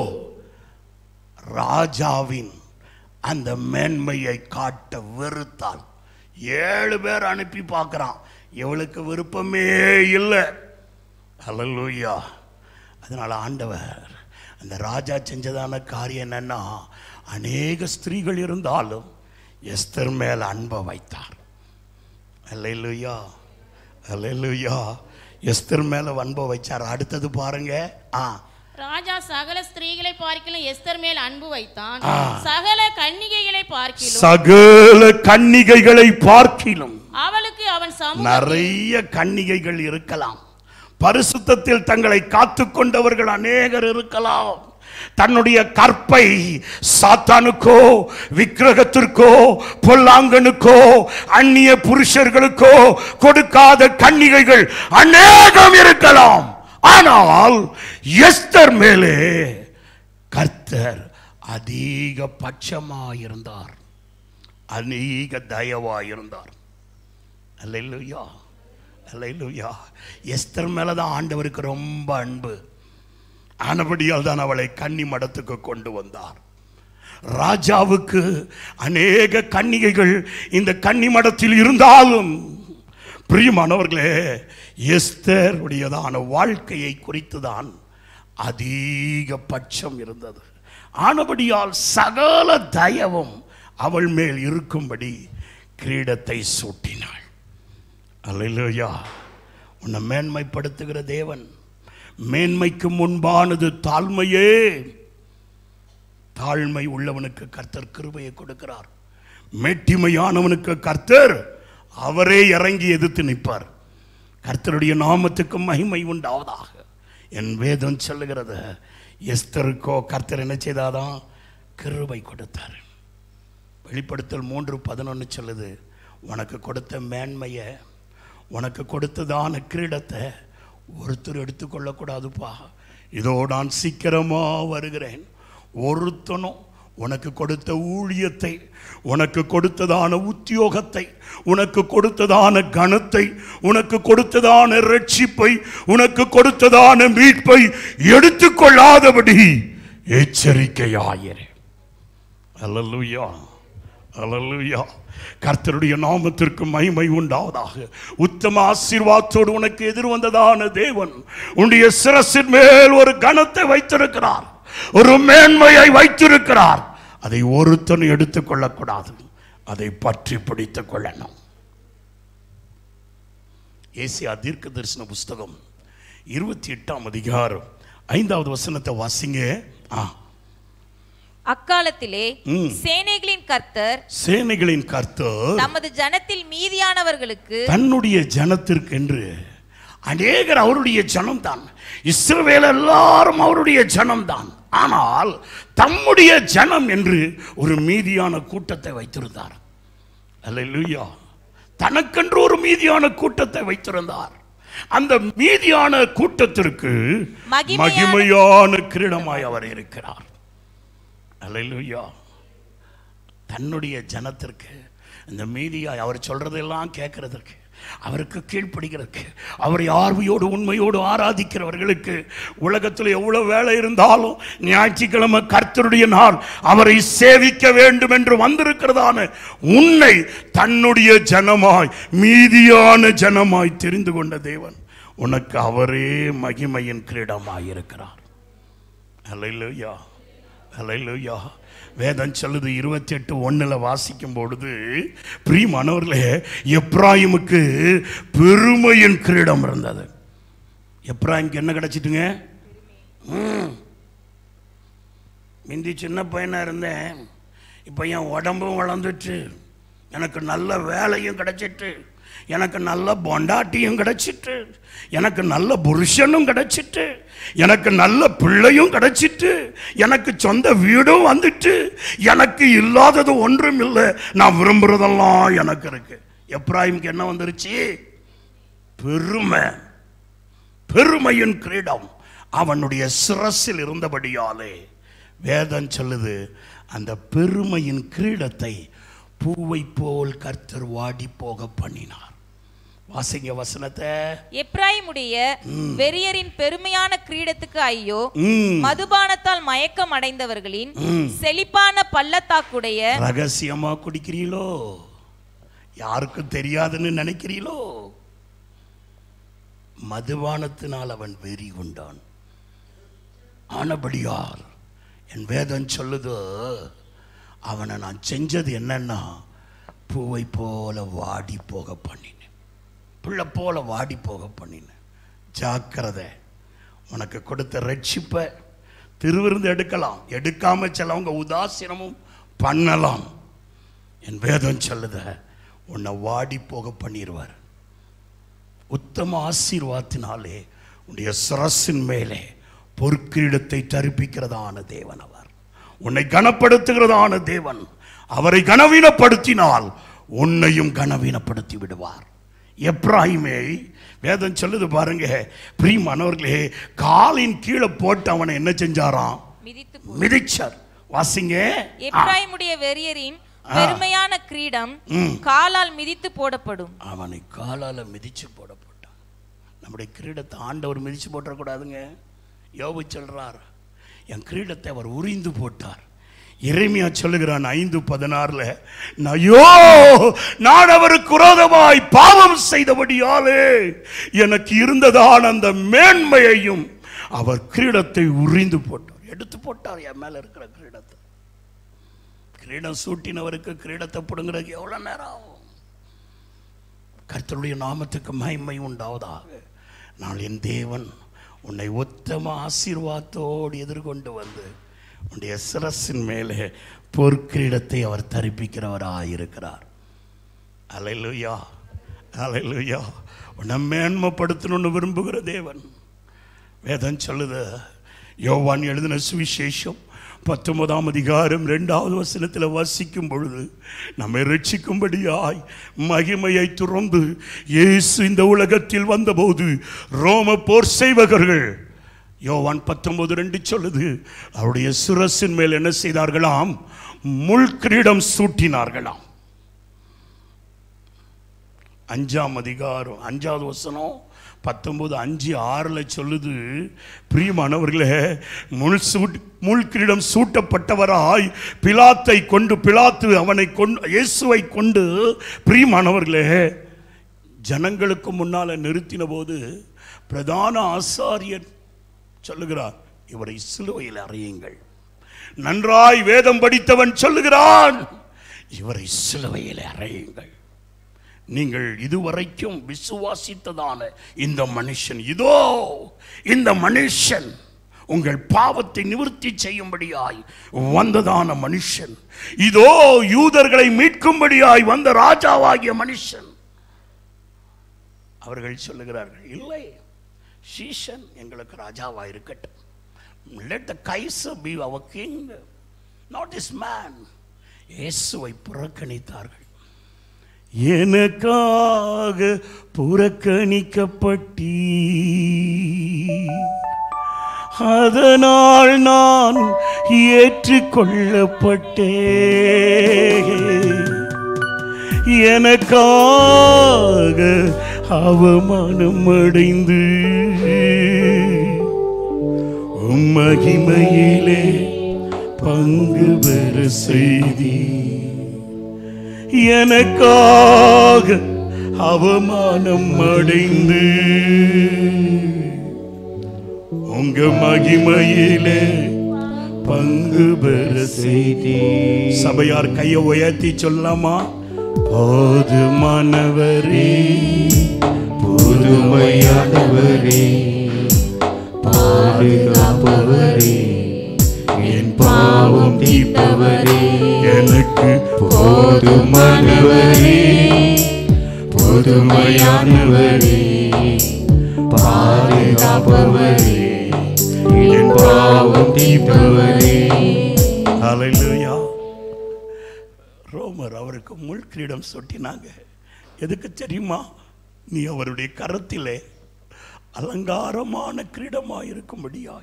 ராஜாவின் அந்த மேன்மையை காட்ட வெறுத்தாள் ஏழு பேர் அனுப்பி பார்க்கறான் இவளுக்கு விருப்பமே இல்லை அல்லூயா அதனால ஆண்டவர் அந்த ராஜா செஞ்சதான காரியம் என்னன்னா அநேக ஸ்திரீகள் இருந்தாலும் எஸ்தர் மேல் அன்பை வைத்தார் அல்லேலூயா அல்லேலூயா எஸ்தர் மேல அன்பை வச்சார் அடுத்தது பாருங்க ஆ ராஜா சகல ஸ்திரீகளை பார்க்கிலும் எஸ்தர் மேல் அன்பு வைத்தான் ஆ. சகல கன்னிகைகளை பார்க்கிலும் சகல கன்னிகைகளை பார்க்கிலும் அவளுக்கு அவன் சமூக நிறைய கன்னிகைகள் இருக்கலாம் பரிசுத்தத்தில் தங்களை காத்து கொண்டவர்கள் அநேகர் இருக்கலாம் தன்னுடைய கற்பை சாத்தானுக்கோ விக்கிரகத்திற்கோ பொல்லாங்கனுக்கோ அந்நிய புருஷர்களுக்கோ கொடுக்காத கன்னிகைகள் அநேகம் இருக்கலாம் ஆனால் எஸ்தர் மேலே கர்த்தர் அதிக பட்சமாயிருந்தார் அநேக தயவாயிருந்தார் அல்லையா அல்லையா எஸ்தர் மேல தான் ஆண்டவருக்கு ரொம்ப அன்பு ஆனபடியால் தான் அவளை கன்னி மடத்துக்கு கொண்டு வந்தார் ராஜாவுக்கு அநேக கன்னிகைகள் இந்த கன்னி மடத்தில் இருந்தாலும் பிரியமானவர்களே எஸ்தர் உடையதான வாழ்க்கையை குறித்துதான் அதிக பட்சம் இருந்தது ஆனபடியால் சகல தயவும் அவள் மேல் இருக்கும்படி கிரீடத்தை சூட்டினாள் அல்லையா உன்னை மேன்மைப்படுத்துகிற தேவன் மேன்மைக்கு முன்பானது தாழ்மையே தாழ்மை உள்ளவனுக்கு கர்த்தர் கிருபையை கொடுக்கிறார் மேட்டிமையானவனுக்கு கர்த்தர் அவரே இறங்கி எதிர்த்து நிற்பார் கர்த்தருடைய நாமத்துக்கு மகிமை உண்டாவதாக என் வேதம் சொல்லுகிறது எஸ்தருக்கோ கர்த்தர் என்ன செய்தாதான் கிருபை கொடுத்தார் வெளிப்படுத்தல் மூன்று பதினொன்று சொல்லுது உனக்கு கொடுத்த மேன்மையை உனக்கு கொடுத்ததான கிரீடத்தை ஒருத்தர் எடுத்துக்கொள்ளக்கூடாதுப்பா இதோ நான் சீக்கிரமா வருகிறேன் ஒருத்தனும் உனக்கு கொடுத்த ஊழியத்தை உனக்கு கொடுத்ததான உத்தியோகத்தை உனக்கு கொடுத்ததான கணத்தை உனக்கு கொடுத்ததான ரட்சிப்பை உனக்கு கொடுத்ததான மீட்பை எடுத்துக்கொள்ளாதபடி எச்சரிக்கையாயிரு அல்லலுயா அல்லலுயா கர்த்தருடைய நாமத்திற்கு மகிமை உண்டாவதாக உத்தம ஆசீர்வாதத்தோடு உனக்கு எதிர் வந்ததான தேவன் உன்னுடைய சிரசின் மேல் ஒரு கணத்தை வைத்திருக்கிறார் ஒரு மேன்மையை வைத்திருக்கிறார் அதை ஒருத்தன் எடுத்துக்கொள்ளக்கூடாது அதை பற்றி பிடித்துக் கொள்ளணும் ஏசியா தீர்க்க தரிசன புஸ்தகம் இருபத்தி எட்டாம் அதிகாரம் ஐந்தாவது வசனத்தை வாசிங்க ஆ அக்காலத்திலே ம். சேனைகளின் கர்த்தர் சேனைகளின் கர்த்தர் தமது ஜனத்தில் மீதியானவர்களுக்கு தன்னுடைய ஜனத்திற்கென்று அநேகர் அவருடைய ஜனம்தான் இஸ்ரவேல் எல்லாரும் அவருடைய ஜனம்தான் ஆனால் தம்முடைய ஜனம் என்று ஒரு மீதியான கூட்டத்தை வைத்திருந்தார் அல்லேலூயா தனக்கென்று ஒரு மீதியான கூட்டத்தை வைத்திருந்தார் அந்த மீதியான கூட்டத்திற்கு மகிமையான- மகிமையான கிரீடமாய் அவர் இருக்கிறார் அல்லேலூயா தன்னுடைய ஜனத்திற்கு இந்த மீதியாய் அவர் சொல்றதெல்லாம் கேட்கறதற்கு அவருக்கு கீழ்ப்படுகிறதுக்கு அவரை ஆர்வியோடு உண்மையோடு ஆராதிக்கிறவர்களுக்கு உலகத்தில் எவ்வளவு வேலை இருந்தாலும் ஞாயிற்றுக்கிழமை கர்த்தருடைய நாள் அவரை சேவிக்க வேண்டும் என்று வந்திருக்கிறதான உன்னை தன்னுடைய ஜனமாய் மீதியான ஜனமாய் தெரிந்து கொண்ட தேவன் உனக்கு அவரே மகிமையின் கிரீடமாய் இருக்கிறார் அல்லையா அல்லையா வேதம் சொல்லுது இருபத்தி எட்டு ஒன்றில் வாசிக்கும் பொழுது பிரியமானவர்களே எப்ராயிமுக்கு பெருமையின் கிரீடம் இருந்தது எப்ராயிமுக்கு என்ன கிடைச்சிட்டுங்க ம். முந்தி சின்ன பையனாக இருந்தேன் இப்போ என் உடம்பும் வளர்ந்துட்டு எனக்கு நல்ல வேலையும் கிடைச்சிட்டு எனக்கு நல்ல பொண்டாட்டியும் கிடைச்சிட்டு எனக்கு நல்ல புருஷனும் கிடைச்சிட்டு எனக்கு நல்ல பிள்ளையும் கிடைச்சிட்டு எனக்கு சொந்த வீடும் வந்துட்டு எனக்கு இல்லாதது ஒன்றும் இல்லை நான் விரும்புறதெல்லாம் எனக்கு இருக்கு எப்ராஹிமுக்கு என்ன வந்துருச்சு பெருமை பெருமையின் கிரீடம் அவனுடைய சிரசில் இருந்தபடியாலே வேதம் சொல்லுது அந்த பெருமையின் கிரீடத்தை பூவை போல் கர்த்தர் வாடி போக பண்ணினார் வாசிங்க வசனத்தை எப்ராயிமுடைய வெறியரின் பெருமையான கிரீடத்துக்கு ஐயோ ம், மதுபானத்தால் மயக்கம் அடைந்தவர்களின் செழிப்பான பள்ளத்தாக்குடைய ரகசியமா குடிக்கிறீங்களோ யாருக்கும் தெரியாதுன்னு நினைக்கிறீங்களோ மதுபானத்தினால் அவன் வெறி கொண்டான் ஆனபடியால் என் வேதம் சொல்லுது அவனை நான் செஞ்சது என்னன்னா பூவை போல வாடி போக பண்ணினேன் பிள்ளை போல வாடி போக பண்ணினேன் ஜாக்கிரதை உனக்கு கொடுத்த ரட்சிப்பை திருவிருந்து எடுக்கலாம் எடுக்காம சிலவங்க உதாசீனமும் பண்ணலாம் என் வேதம் சொல்லுத உன்னை வாடி போக பண்ணிடுவார் உத்தம ஆசீர்வாதத்தினாலே உன்னுடைய சிரசின் மேலே பொற்கிரீடத்தை தரிப்பிக்கிறதான தேவன் அவர் உன்னை கனப்படுத்துகிறதான தேவன் அவரை கனவீனப்படுத்தினால் உன்னையும் கனவீனப்படுத்தி விடுவார் எப்ராஹிமே வேதம் சொல்லுது பாருங்க பிரியமானவர்களே காலின் கீழே போட்டு அவனை என்ன செஞ்சாராம் மிதித்து மிதிச்சார் வாசிங்க எப்ராயிமுடைய வெறியரின் பெருமையான கிரீடம் காலால் மிதித்து போடப்படும் அவனை காலால மிதிச்சு போட போட்டான் நம்முடைய கிரீடத்தை ஆண்டவர் மிதிச்சு போட்டுறக்கூடாதுங்க யோபு சொல்றார் என் கிரீடத்தை அவர் உரிந்து போட்டார் இறைமையா சொல்லுகிறான் ஐந்து பதினாறுல ஐயோ நான் அவருக்கு குரோதமாய் பாவம் செய்தபடியாலே எனக்கு இருந்ததான அந்த மேன்மையையும் அவர் கிரீடத்தை உரிந்து போட்டார் எடுத்து போட்டார் என் மேல இருக்கிற கிரீடத்தை கிரீடம் சூட்டினவருக்கு கிரீடத்தை பிடுங்கிறதுக்கு எவ்வளவு நேரம் ஆகும் கர்த்தருடைய நாமத்துக்கு மகிமை உண்டாவதாக நான் என் தேவன் உன்னை உத்தம ஆசீர்வாதத்தோடு எதிர்கொண்டு வந்து உன்னுடைய சிரசின் மேலே பொற்கிரீடத்தை அவர் தரிப்பிக்கிறவராயிருக்கிறார் அலையிலுயா அலையிலுயா உன்னை மேன்மைப்படுத்தணும்னு விரும்புகிற தேவன் வேதம் சொல்லுது யோவான் எழுதின சுவிசேஷம் பத்தொன்பதாம் அதிகாரம் ரெண்டாவது வசனத்தில் வசிக்கும் பொழுது நம்மை ரட்சிக்கும்படியாய் மகிமையை துறந்து இயேசு இந்த உலகத்தில் வந்தபோது ரோம போர் செய்வகர்கள் யோவான் பத்தொன்பது ரெண்டு சொல்லுது அவருடைய சிரசின் மேல் என்ன செய்தார்களாம் முள் கிரீடம் சூட்டினார்களாம் அஞ்சாம் அதிகாரம் அஞ்சாவது வசனம் பத்தொன்பது அஞ்சு ஆறில் சொல்லுது பிரியமானவர்களே முள் சூட் முள் கிரீடம் சூட்டப்பட்டவராய் பிலாத்தை கொண்டு பிலாத்து அவனை கொண்டு இயேசுவை கொண்டு பிரியமானவர்களே ஜனங்களுக்கு முன்னால நிறுத்தின போது பிரதான ஆசாரியர் சொல்லுகிறார் இவரை சிலுவையில் அறையுங்கள் நன்றாய் வேதம் படித்தவன் சொல்லுகிறான் இவரை சிலுவையில் அறையுங்கள் நீங்கள் இதுவரைக்கும் விசுவாசித்ததான இந்த மனுஷன் இதோ இந்த மனுஷன் உங்கள் பாவத்தை நிவர்த்தி செய்யும்படியாய் வந்ததான மனுஷன் இதோ யூதர்களை மீட்கும்படியாய் வந்த ராஜாவாகிய மனுஷன் அவர்கள் சொல்லுகிறார்கள் இல்லை சீஷன் எங்களுக்கு ராஜாவா இருக்கட்டும் let the Caesar be our king not is man இயேசுவை புறக்கணித்தார்கள் எனக்காக புறக்கணிக்கப்பட்டீ அதனால் நான் ஏற்றுக்கொள்ளப்பட்டேன் எனக்காக அவமானம் அடைந்து உம்மகிமையிலே பங்கு பெற செய்தி எனக்காக அவமானம் அடைந்து உங்க மகிமையிலே பங்கு பெற செய்தி சபையார் கையை உயர்த்தி சொல்லலாமா போதுமானவரே புதுமையானவரே பாதுகாப்பவரே என் பாவம் தீர்ப்பவரே எனக்கு போதுமானவரே புதுமையானவரே பாதுகாப்பவரே என் பாவம் தீர்ப்பவரே ஹalleluya ரோமர் அவருக்கு முள் கிரீடம் சொட்டினாங்க எதுக்கு தெரியுமா நீ அவருடைய கரத்திலே அலங்காரமான கிரீடமாய் இருக்கும்படியாய்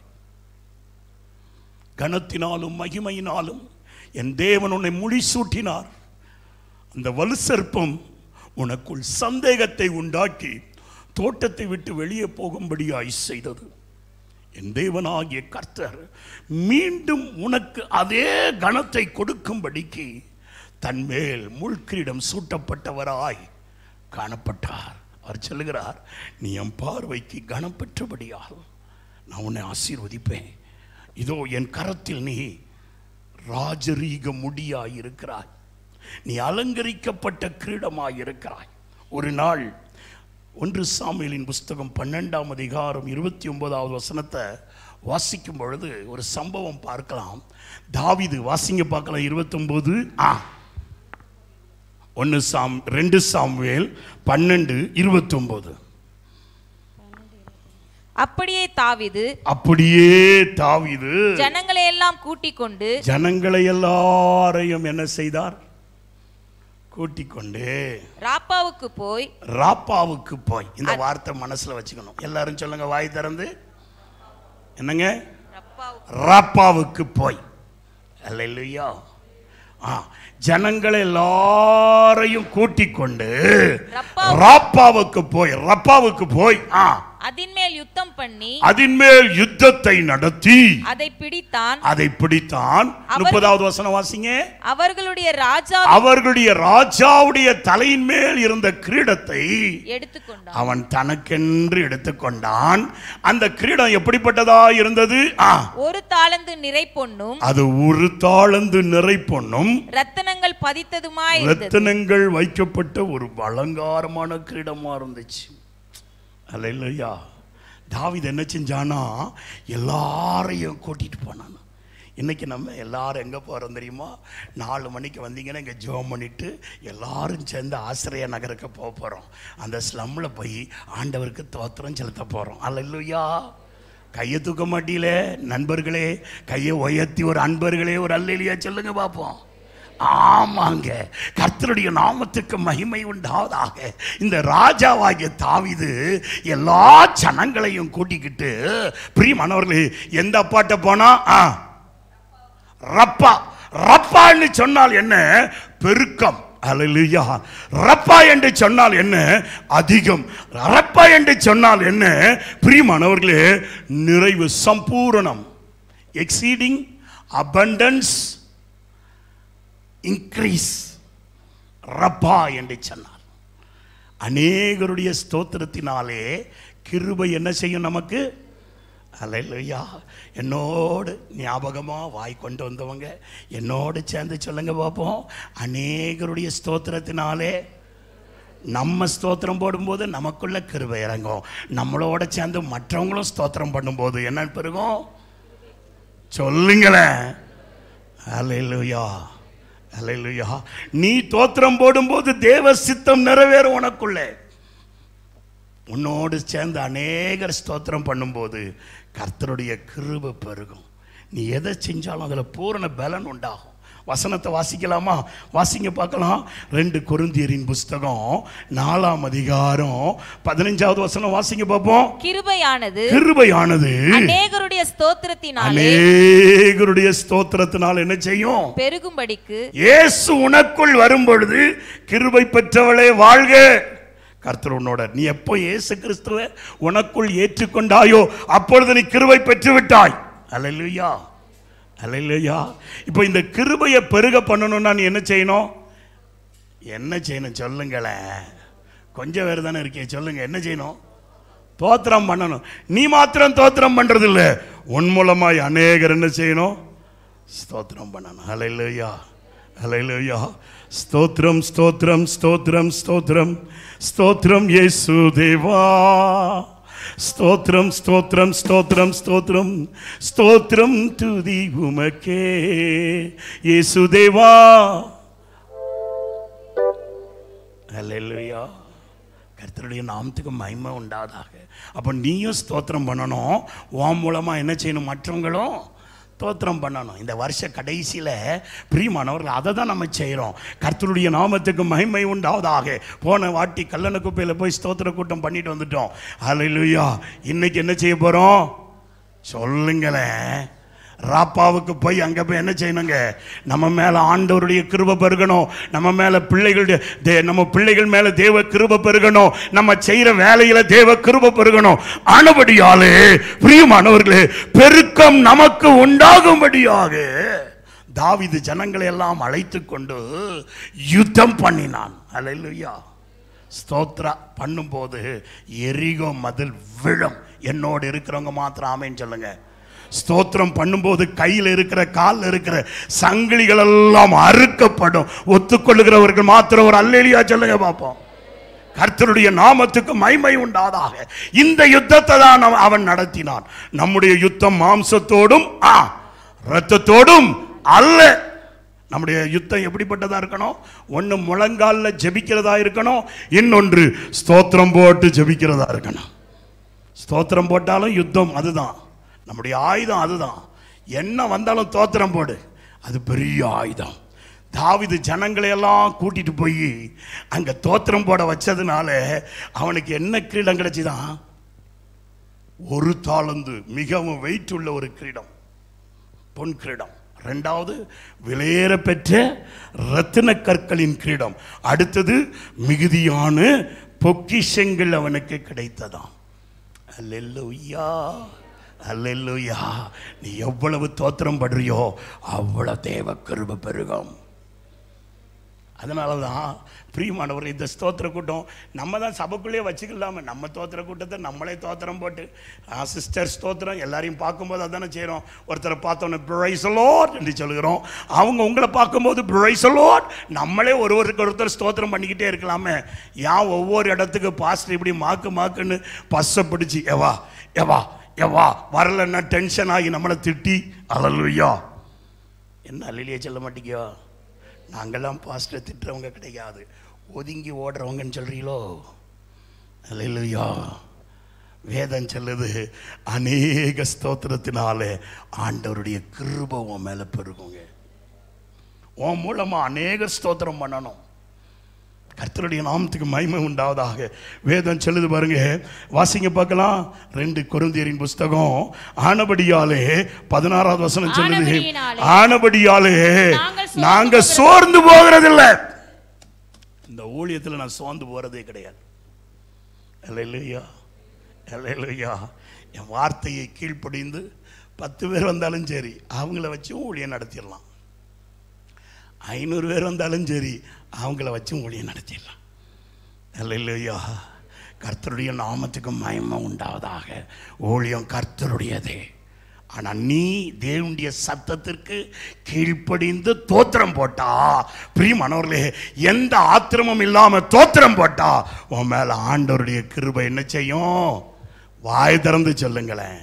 கனத்தினாலும் மகிமையினாலும் என் தேவன் உன்னை முடிசூட்டினார் அந்த வலு சர்ப்பம் உனக்குள் சந்தேகத்தை உண்டாக்கி தோட்டத்தை விட்டு வெளியே போகும்படியாய் செய்தது என் தேவனாகிய கர்த்தர் மீண்டும் உனக்கு அதே கணத்தை கொடுக்கும்படிக்கு தன்மேல் முள்கிரீடம் சூட்டப்பட்டவராய் காணப்பட்டார் அவர் சொல்லுகிறார் நீ என் பார்வைக்கு கனம் பெற்றபடியால் நான் உன்னை ஆசீர்வதிப்பேன் இதோ என் கரத்தில் நீ ராஜரீக முடியாய் இருக்கிறாய் நீ அலங்கரிக்கப்பட்ட கிரீடமாய் இருக்கிறாய் ஒரு நாள் ஒன்று சாமியலின் புஸ்தகம் பன்னெண்டாம் அதிகாரம் இருபத்தி ஒன்பதாவது வசனத்தை வாசிக்கும் பொழுது ஒரு சம்பவம் பார்க்கலாம் தாவிது வாசிங்க பார்க்கலாம் இருபத்தொம்போது ஆ ஒன்று சாம் ரெண்டு சாமுவேல் பன்னெண்டு இருபத்தொம்போது அப்படியே தாவிது அப்படியே தாவிது ஜனங்களை எல்லாம் கூட்டிக் கொண்டு ஜனங்களை எல்லாரையும் என்ன செய்தார் கூட்டிக் கொண்டு ராப்பாவுக்கு போய் ராப்பாவுக்கு போய் இந்த வார்த்தை மனசுல வச்சுக்கணும் எல்லாரும் சொல்லுங்க வாய் திறந்து என்னங்க ரப்பாவுக்கு ராப்பாவுக்கு போய் அல்லையா ஆ ஜனங்களை எல்லாரையும் கூட்டிக் கொண்டு ரப்பா- ராப்பாவுக்கு போய் ரப்பாவுக்கு போய் ஆ அதின்மேல் யுத்தம் பண்ணி அதின்மேல் யுத்தத்தை நடத்தி அதை பிடித்தான் அதை பிடித்தான் அவர்- முப்பதாவது வசனம் வாசிங்க அவர்களுடைய ராஜா அவர்களுடைய ராஜாவுடைய தலையின் மேல் இருந்த கிரீடத்தை எடுத்துக்கொண்டான் அவன் தனக்கென்று எடுத்துக்கொண்டான் அந்த கிரீடம் எப்படிப்பட்டதா இருந்தது ஆ ஒரு தாளந்து நிறை பொன்னும் அது ஒரு தாளந்து நிறை பொன்னும் ரத்தனங்கள் பதித்ததுமாய் இருந்தது ரத்தினங்கள் வைக்கப்பட்ட ஒரு அலங்காரமான கிரீடமா இருந்துச்சு அல்லையா தாவீது என்ன செஞ்சானா எல்லாரையும் கூட்டிட்டு போனான் இன்னைக்கு நம்ம எல்லாரும் எங்கே போகிறோம் தெரியுமா நாலு மணிக்கு வந்தீங்கன்னா இங்கே ஜோம் பண்ணிட்டு எல்லாரும் சேர்ந்து ஆசிரிய நகருக்கு போக போகிறோம் அந்த ஸ்லம்மில் போய் ஆண்டவருக்கு தோத்திரம் செலுத்த போகிறோம் அல்லையா கையை தூக்க மாட்டீங்களே நண்பர்களே கையை உயர்த்தி ஒரு அன்பர்களே ஒரு அல்லையா சொல்லுங்க பார்ப்போம் ஆமாங்க கர்த்தருடைய நாமத்துக்கு மகிமை உண்டாவதாக இந்த ராஜாவாகிய தாவிது எல்லா ஜனங்களையும் கூட்டிக்கிட்டு பிரியமானவர்களே எந்த பாட்டை போனா ஆ ரப்பா ரப்பான்னு சொன்னால் என்ன பெருக்கம் அல்லேலூயா ரப்பா என்று சொன்னால் என்ன அதிகம் ரப்பா என்று சொன்னால் என்ன பிரியமானவர்களே நிறைவு சம்பூரணம் எக்ஸீடிங் abundance இன்க்ரீஸ் ரப்பா என்று சொன்னார் அநேகருடைய ஸ்தோத்திரத்தினாலே கிருபை என்ன செய்யும் நமக்கு அல்லையா என்னோடு ஞாபகமா வாய் கொண்டு வந்தவங்க என்னோடு சேர்ந்து சொல்லுங்க பார்ப்போம் அநேகருடைய ஸ்தோத்திரத்தினாலே நம்ம ஸ்தோத்திரம் போடும்போது நமக்குள்ள கிருபை இறங்கும் நம்மளோட சேர்ந்து மற்றவங்களும் ஸ்தோத்திரம் பண்ணும்போது என்ன பெருகும் சொல்லுங்களேன் அல்லேலூயா அல்லேலூயா நீ தோத்திரம் போடும்போது தேவ சித்தம் நிறைவேறும் உனக்குள்ளே உன்னோடு சேர்ந்து அநேகர் ஸ்தோத்திரம் பண்ணும்போது கர்த்தருடைய கிருபை பெருகும் நீ எதை செஞ்சாலும் அதில் பூரண பலன் உண்டாகும் வசனத்தை வாசிக்கலாமா வாசிங்க பார்க்கலாம் ரெண்டு கொருந்தியரின் புஸ்தகம் நாலாம் அதிகாரம் பதினஞ்சாவது வசனம் வாசிங்க பார்ப்போம் கிருபையானது கிருபையானது அநேகருடைய ஸ்தோத்திரத்தினாலே அநேகருடைய ஸ்தோத்திரத்தினால் என்ன செய்யும் பெருகும்படிக்கு இயேசு உனக்குள் வரும் பொழுது கிருபை பெற்றவளே வாழ்க கர்த்தர் உன்னோட நீ எப்போ இயேசு கிறிஸ்துவ உனக்குள் ஏற்றுக்கொண்டாயோ அப்பொழுது நீ கிருபை பெற்று விட்டாய் அல்லேலூயா அல்லேலூயா இப்போ இந்த கிருபையை பெருக பண்ணணும்னா நீ என்ன செய்யணும் என்ன செய்யணும் சொல்லுங்களேன் கொஞ்சம் பேர் தானே இருக்கே சொல்லுங்க என்ன செய்யணும் தோத்திரம் பண்ணணும் நீ மாத்திரம் தோத்திரம் பண்றது இல்ல உன் மூலமாய் அநேகர் என்ன செய்யணும் ஸ்தோத்திரம் பண்ணணும் ஹalleluya ஹalleluya ஸ்தோத்திரம் ஸ்தோத்திரம் ஸ்தோத்திரம் ஸ்தோத்திரம் ஸ்தோத்திரம் இயேசு தேவா ஸ்தோத்திரம் ஸ்தோத்திரம் ஸ்தோத்திரம் ஸ்தோத்திரம் ஸ்தோத்திரம் துதி உமக்கே இயேசு தேவா ஹalleluya கர்த்தருடைய நாமத்துக்கு மகிமை உண்டாதாக அப்போ நீயும் ஸ்தோத்திரம் பண்ணணும் உன் மூலமாக என்ன செய்யணும் மற்றவங்களும் ஸ்தோத்திரம் பண்ணணும் இந்த வருஷ கடைசியில் பிரியமானவர்கள் அதை தான் நம்ம செய்கிறோம் கர்த்தருடைய நாமத்துக்கு மகிமை உண்டாவதாக போன வாட்டி கல்லணை குப்பையில் போய் ஸ்தோத்திர கூட்டம் பண்ணிட்டு வந்துட்டோம் ஹalleluya இன்னைக்கு என்ன செய்ய போகிறோம் சொல்லுங்களேன் ராப்பாவுக்கு போய் அங்கே போய் என்ன செய்யணுங்க நம்ம மேலே ஆண்டவருடைய கிருபை பெருகணும் நம்ம மேலே பிள்ளைகளுடைய தே நம்ம பிள்ளைகள் மேலே தேவ கிருபை பெருகணும் நம்ம செய்கிற வேலையில தேவ கிருபை பெருகணும் ஆனபடியாலே பிரியமானவர்களே பெருக்கம் நமக்கு உண்டாகும்படியாக தாவீது ஜனங்களை எல்லாம் அழைத்து கொண்டு யுத்தம் பண்ணினான் அல்லேலூயா ஸ்தோத்ரா பண்ணும்போது எரிகோ மதில் விழும் என்னோடு இருக்கிறவங்க மாத்திரம் ஆமேன்னு சொல்லுங்க ஸ்தோத்திரம் பண்ணும்போது கையில் இருக்கிற காலில் இருக்கிற சங்கிலிகள் எல்லாம் அறுக்கப்படும் ஒத்துக்கொள்ளுகிறவர்கள் மாத்திரம் ஒரு அல்லேலியா சொல்லுங்க பார்ப்போம் கர்த்தருடைய நாமத்துக்கு மைமை உண்டாதாக இந்த யுத்தத்தை தான் அவன் அவன் நடத்தினான் நம்முடைய யுத்தம் மாம்சத்தோடும் ஆ இரத்தத்தோடும் அல்ல நம்முடைய யுத்தம் எப்படிப்பட்டதா இருக்கணும் ஒன்று முழங்காலில் ஜெபிக்கிறதா இருக்கணும் இன்னொன்று ஸ்தோத்திரம் போட்டு ஜெபிக்கிறதா இருக்கணும் ஸ்தோத்திரம் போட்டாலும் யுத்தம் அதுதான் நம்முடைய ஆயுதம் அதுதான் என்ன வந்தாலும் தோத்திரம் போடு அது பெரிய ஆயுதம் தாவிது ஜனங்களை எல்லாம் கூட்டிட்டு போய் அங்க தோத்திரம் போட வச்சதுனால அவனுக்கு என்ன கிரீடம் கிடைச்சுதான் ஒரு தாளந்து மிகவும் வெயிட் உள்ள ஒரு கிரீடம் பொன் கிரீடம் ரெண்டாவது விலையேற பெற்ற ரத்தின கற்களின் கிரீடம் அடுத்தது மிகுதியான பொக்கிஷங்கள் அவனுக்கு கிடைத்ததாம் அல்லேலூயா அல்லேலூயா நீ எவ்வளவு தோத்திரம் படுறியோ அவ்வளவு தேவ கிருப பெருகும் அதனால தான் பிரியமானவர் இந்த ஸ்தோத்திர கூட்டம் நம்ம தான் சபைக்குள்ளேயே வச்சுக்கலாம நம்ம தோத்திர கூட்டத்தை நம்மளே தோத்திரம் போட்டு சிஸ்டர் ஸ்தோத்திரம் எல்லாரையும் பார்க்கும்போது அதானே செய்கிறோம் ஒருத்தரை பார்த்தோன்னே பிரைசலோட் என்று சொல்கிறோம் அவங்க உங்களை பார்க்கும்போது பிரைசலோட் நம்மளே ஒருவருக்கு ஒருத்தர் ஸ்தோத்திரம் பண்ணிக்கிட்டே இருக்கலாமே ஏன் ஒவ்வொரு இடத்துக்கு பாஸ்டர் இப்படி மாக்கு மாக்குன்னு பஸ்ஸை பிடிச்சி எவா எவா எவா வரலன்னா டென்ஷன் ஆகி நம்மளை திட்டி அலல்லுயா என்ன அலிலியே சொல்ல மாட்டேங்கியோ நாங்கெல்லாம் பாஸ்டர் திட்டுறவங்க கிடையாது ஒதுங்கி ஓடுறவங்கன்னு சொல்றீங்களோ அல்லையா வேதம் சொல்லுது அநேக ஸ்தோத்திரத்தினாலே ஆண்டவருடைய கிருபை உன் மேல பெருகுங்க உன் மூலமா அநேக ஸ்தோத்திரம் பண்ணணும் கர்த்தருடைய நாமத்துக்கு மகிமை உண்டாவதாக வேதம் சொல்லுது பாருங்க வாசிங்க பார்க்கலாம் ரெண்டு கொருந்தியரின் புஸ்தகம் ஆனபடியாலே பதினாறாவது வசனம் சொல்லுது ஆனபடியினாலே ஆனபடியாலே நாங்கள் சோர்ந்து நாங்க சோர்ந்து போகிறதில்ல இந்த ஊழியத்தில் நான் சோர்ந்து போறதே கிடையாது இல்லையா இல்லையா என் வார்த்தையை கீழ்ப்படிந்து பத்து பேர் வந்தாலும் சரி அவங்கள வச்சும் ஊழியம் நடத்திடலாம் ஐநூறு பேர் வந்தாலும் சரி அவங்கள வச்சும் ஊழியம் நடத்திடலாம் இல்லையா கர்த்தருடைய நாமத்துக்கு மயமம் உண்டாவதாக ஊழியம் கர்த்தருடையதே ஆனா நீ தேவனுடைய சத்தத்திற்கு கீழ்ப்படிந்து தோத்திரம் போட்டா பிரியமானவர்களே எந்த ஆத்திரமும் இல்லாம தோத்திரம் போட்டா உன் மேல ஆண்டவருடைய கிருபை என்ன செய்யும் வாய் திறந்து சொல்லுங்களேன்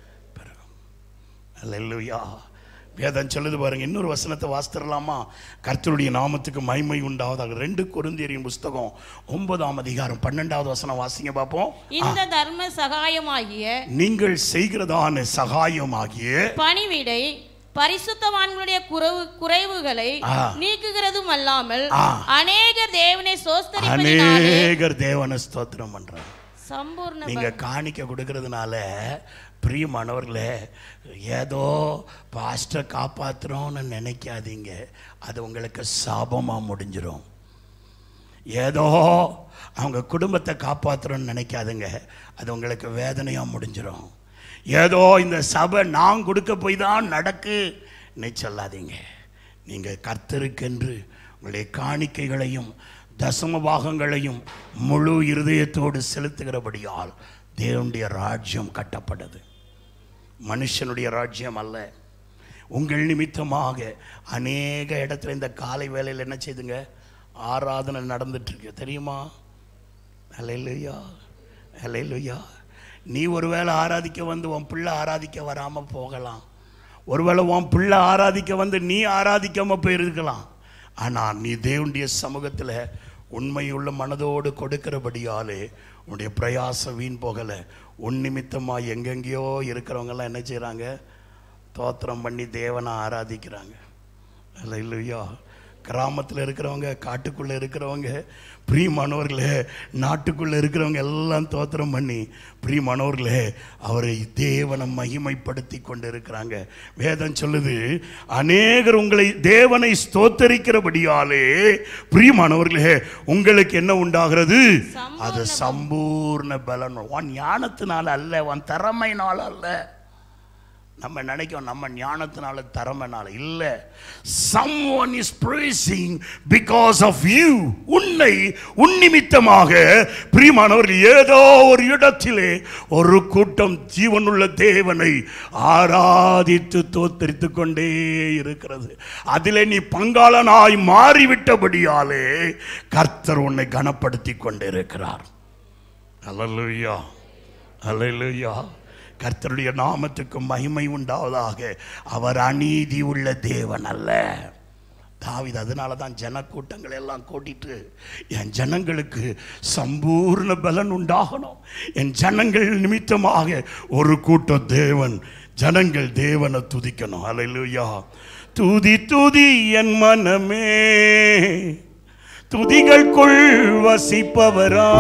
அல்லேலூயா வேதம் சொல்லுது பாருங்க இன்னொரு வசனத்தை வாசித்திரலாமா கர்த்தருடைய நாமத்துக்கு மகிமை உண்டாவதாக ரெண்டு கொருந்தியரின் புஸ்தகம் ஒன்பதாம் அதிகாரம் பன்னெண்டாவது வசனம் வாசிங்க பார்ப்போம் இந்த தர்ம சகாயமாகிய நீங்கள் செய்கிறதான சகாயமாகிய பணிவிடை பரிசுத்தவான்களுடைய குறைவு குறைவுகளை ஆ. நீக்குகிறதும் அல்லாமல் ஆ. அநேக தேவனை சோஸ்தரிப்பதினாலே அநேகர் தேவன ஸ்தோத்திரம் பண்றாங்க சம்பூர்ண நீங்க காணிக்க கொடுக்கறதுனால பிரியமானவர்களே ஏதோ பாஸ்டர் காப்பாத்துறோம்னு நினைக்காதீங்க அது உங்களுக்கு சாபமா முடிஞ்சிரும் ஏதோ அவங்க குடும்பத்தை காப்பாத்துறோம்னு நினைக்காதுங்க அது உங்களுக்கு வேதனையா முடிஞ்சிரும் ஏதோ இந்த சபை நான் கொடுக்க போய் தான் நடக்கு நீ சொல்லாதீங்க நீங்க கர்த்தருக்கென்று உங்களுடைய காணிக்கைகளையும் தசம பாகங்களையும் முழு இருதயத்தோடு செலுத்துகிறபடியால் தேவனுடைய ராஜ்யம் கட்டப்படுது மனுஷனுடைய ராஜ்யம் அல்ல உங்கள் நிமித்தமாக அநேக இடத்துல இந்த காலை வேளையில் என்ன செய்துங்க ஆராதனை நடந்துட்டு இருக்கு தெரியுமா அலையிலுயா அலையிலுயா நீ ஒருவேளை ஆராதிக்க வந்து உன் பிள்ளை ஆராதிக்க வராம போகலாம் ஒருவேளை உன் பிள்ளை ஆராதிக்க வந்து நீ ஆராதிக்காம போயிருக்கலாம் ஆனா நீ தேவனுடைய சமூகத்துல உண்மையுள்ள மனதோடு கொடுக்கிறபடியாலே உன்னுடைய பிரயாசம் வீண் போகல உன் நிமித்தமா எங்கெங்கேயோ இருக்கிறவங்கெல்லாம் என்ன செய்றாங்க தோத்திரம் பண்ணி தேவனை ஆராதிக்கிறாங்க அல்ல இல்லையா கிராமத்தில் இருக்கிறவங்க காட்டுக்குள்ளே இருக்கிறவங்க பிரியமானவர்களே நாட்டுக்குள்ளே இருக்கிறவங்க எல்லாம் தோத்திரம் பண்ணி பிரியமானவர்களே அவரை தேவனை மகிமைப்படுத்தி கொண்டு இருக்கிறாங்க வேதம் சொல்லுது அநேகர் உங்களை தேவனை ஸ்தோத்தரிக்கிறபடியாலே பிரியமானவர்களே உங்களுக்கு என்ன உண்டாகிறது அது சம்பூர்ண பலன் உன் ஞானத்தினால அல்ல உன் திறமையினால அல்ல நம்ம நினைக்கிறோம் நம்ம ஞானத்தினால திறமைனால இல்ல someone is praising because of you உன்னை உன்னிமித்தமாக பிரியமானவர்கள் ஏதோ ஒரு இடத்திலே ஒரு கூட்டம் ஜீவனுள்ள தேவனை ஆராதித்து தோத்தரித்து கொண்டே இருக்கிறது அதிலே நீ பங்காளனாய் மாறிவிட்டபடியாலே கர்த்தர் உன்னை கனப்படுத்தி கொண்டிருக்கிறார் அல்லேலூயா அல்லேலூயா கர்த்தருடைய நாமத்துக்கு மகிமை உண்டாவதாக அவர் அநீதி உள்ள தேவன் அல்ல தாவிது அதனால தான் ஜனக்கூட்டங்கள் எல்லாம் கூட்டிட்டு என் ஜனங்களுக்கு சம்பூர்ண பலன் உண்டாகணும் என் ஜனங்கள் நிமித்தமாக ஒரு கூட்டம் தேவன் ஜனங்கள் தேவனை துதிக்கணும் அல்லேலூயா துதி துதி என் மனமே துதிகளுக்குள் வசிப்பவரா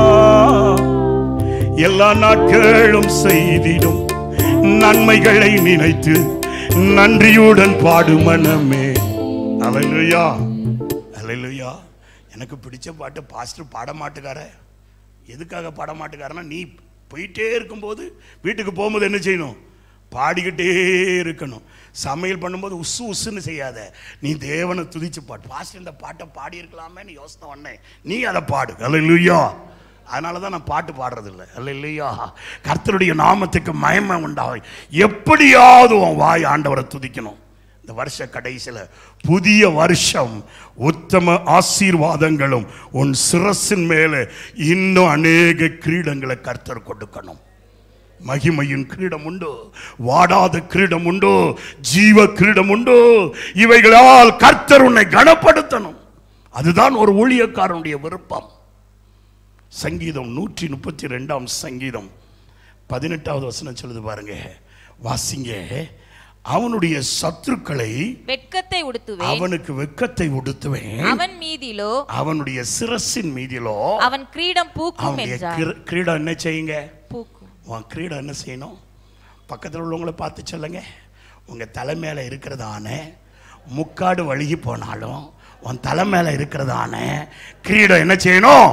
எல்லா நாட்களும் செய்திடும் நன்மைகளை நினைத்து நன்றியுடன் பாடு மனமே அலையிலுயா அலையிலுயா எனக்கு பிடிச்ச பாட்டு பாஸ்டர் பாட மாட்டுக்கார எதுக்காக பாட மாட்டுக்காரனா நீ போயிட்டே இருக்கும்போது வீட்டுக்கு போகும்போது என்ன செய்யணும் பாடிக்கிட்டே இருக்கணும் சமையல் பண்ணும்போது உசு உசுன்னு செய்யாத நீ தேவனை துதிச்சு பாடு பாஸ்டர் இந்த பாட்டை பாடி இருக்கலாமேன்னு யோசனை பண்ணேன் நீ அதை பாடு அல்லையா அதனால தான் நான் பாட்டு பாடுறதில்ல அல்லையா கர்த்தருடைய நாமத்துக்கு மயமை உண்டாகும் எப்படியாவது உன் வாய் ஆண்டவரை துதிக்கணும் இந்த வருஷ கடைசியில் புதிய வருஷம் உத்தம ஆசீர்வாதங்களும் உன் சிரசின் மேலே இன்னும் அநேக கிரீடங்களை கர்த்தர் கொடுக்கணும் மகிமையின் கிரீடம் உண்டு வாடாத கிரீடம் உண்டு ஜீவ கிரீடம் உண்டு இவைகளால் கர்த்தர் உன்னை கனப்படுத்தணும் அதுதான் ஒரு ஊழியக்காரனுடைய விருப்பம் சங்கீதம் நூற்றி முப்பத்தி ரெண்டாம் சங்கீதம் பதினெட்டாவது வசனம் சொல்லுது பாருங்க வாசிங்க அவனுடைய சத்துருக்களை வெட்கத்தை உடுத்துவேன் அவனுக்கு வெட்கத்தை உடுத்துவேன் அவன் மீதிலோ அவனுடைய சிரசின் மீதிலோ அவன் கிரீடம் பூக்கும் அவனுடைய என்றார் கிர- கிரீடம் என்ன செய்யுங்க பூக்கும் உன் கிரீடம் என்ன செய்யணும் பக்கத்தில் உள்ளவங்கள பார்த்து சொல்லுங்க உங்கள் தலை மேலே இருக்கிறதான முக்காடு வழுகி போனாலும் உன் தலை மேலே இருக்கிறதான கிரீடம் என்ன செய்யணும்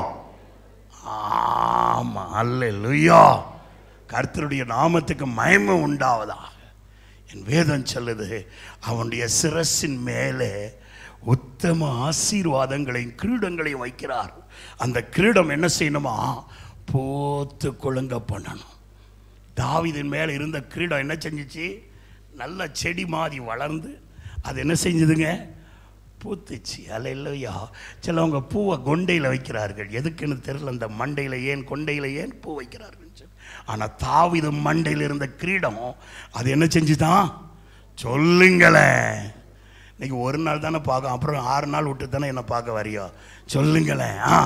ஆமாம் அல்ல லுய்யா கர்த்தருடைய நாமத்துக்கு மயமை உண்டாவதா என் வேதம் சொல்லுது அவனுடைய சிரசின் மேலே உத்தம ஆசீர்வாதங்களையும் கிரீடங்களையும் வைக்கிறார் அந்த கிரீடம் என்ன செய்யணுமா போத்து குலுங்க பண்ணணும் தாவீதின் மேலே இருந்த கிரீடம் என்ன செஞ்சுச்சு நல்ல செடி மாதிரி வளர்ந்து அது என்ன செஞ்சதுங்க பூத்துச்சு அல்ல இல்லையா சிலவங்க பூவை கொண்டையில் வைக்கிறார்கள் எதுக்குன்னு தெரியல அந்த மண்டையில் ஏன் கொண்டையில் ஏன் பூ வைக்கிறார்கள் ஆனால் தாவிது மண்டையில் இருந்த கிரீடம் அது என்ன செஞ்சுதான் சொல்லுங்களேன் இன்னைக்கு ஒரு நாள் தானே பார்க்க அப்புறம் ஆறு நாள் விட்டு தானே என்னை பார்க்க வரியா சொல்லுங்களேன் ஆ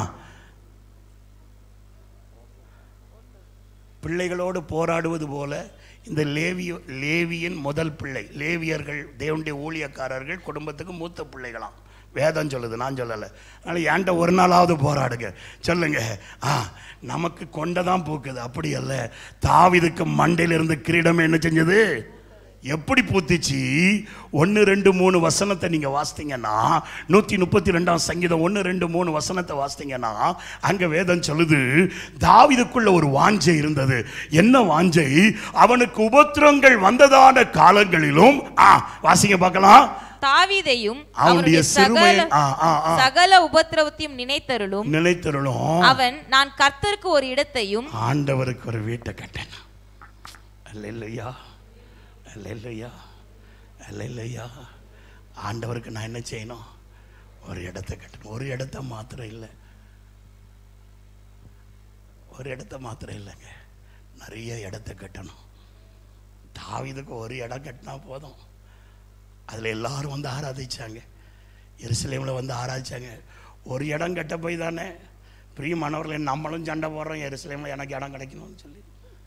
பிள்ளைகளோடு போராடுவது போல இந்த லேவிய லேவியின் முதல் பிள்ளை லேவியர்கள் தேவனுடைய ஊழியக்காரர்கள் குடும்பத்துக்கு மூத்த பிள்ளைகளாம் வேதம் சொல்லுது நான் சொல்லலை அதனால் ஏன்ட்ட ஒரு நாளாவது போராடுங்க சொல்லுங்க ஆ நமக்கு கொண்டதான் பூக்குது அப்படி அல்ல தாவிதுக்கு மண்டையில இருந்து கிரீடம் என்ன செஞ்சது எப்படி பூத்துச்சு ஒன்று ரெண்டு மூணு வசனத்தை நீங்கள் வாசித்தீங்கன்னா நூற்றி முப்பத்தி ரெண்டாம் சங்கீதம் ஒன்று ரெண்டு மூணு வசனத்தை வாசித்தீங்கன்னா அங்கே வேதம் சொல்லுது தாவிதுக்குள்ள ஒரு வாஞ்சை இருந்தது என்ன வாஞ்சை அவனுக்கு உபத்திரங்கள் வந்ததான காலங்களிலும் ஆ வாசிங்க பார்க்கலாம் தாவீதையும் அவனுடைய அவனுடைய சிறுமை சகல ஆ ஆ ஆ சகல உபத்திரவத்தையும் நினைத்தருளும் நினைத்தருளும் அவன் நான் கர்த்தருக்கு ஒரு இடத்தையும் ஆண்டவருக்கு ஒரு வீட்டை கட்டணும் அல்ல இல்லையா அல்ல இல்லையா அல்ல இல்லையா ஆண்டவருக்கு நான் என்ன செய்யணும் ஒரு இடத்த கட்டணும் ஒரு இடத்த மாத்திரம் இல்லை ஒரு இடத்த மாத்திரம் இல்லைங்க நிறைய இடத்த கட்டணும் தாவீதுக்கு ஒரு இடம் கட்டினா போதும் அதில் எல்லாரும் வந்து ஆராதிச்சாங்க எருசலேமில் வந்து ஆராதிச்சாங்க ஒரு இடம் கட்ட போய் தானே பிரியமானவர்களே நம்மளும் சண்டை போடுறோம் எருசலேமில் எனக்கு இடம் கிடைக்கணும்னு சொல்லி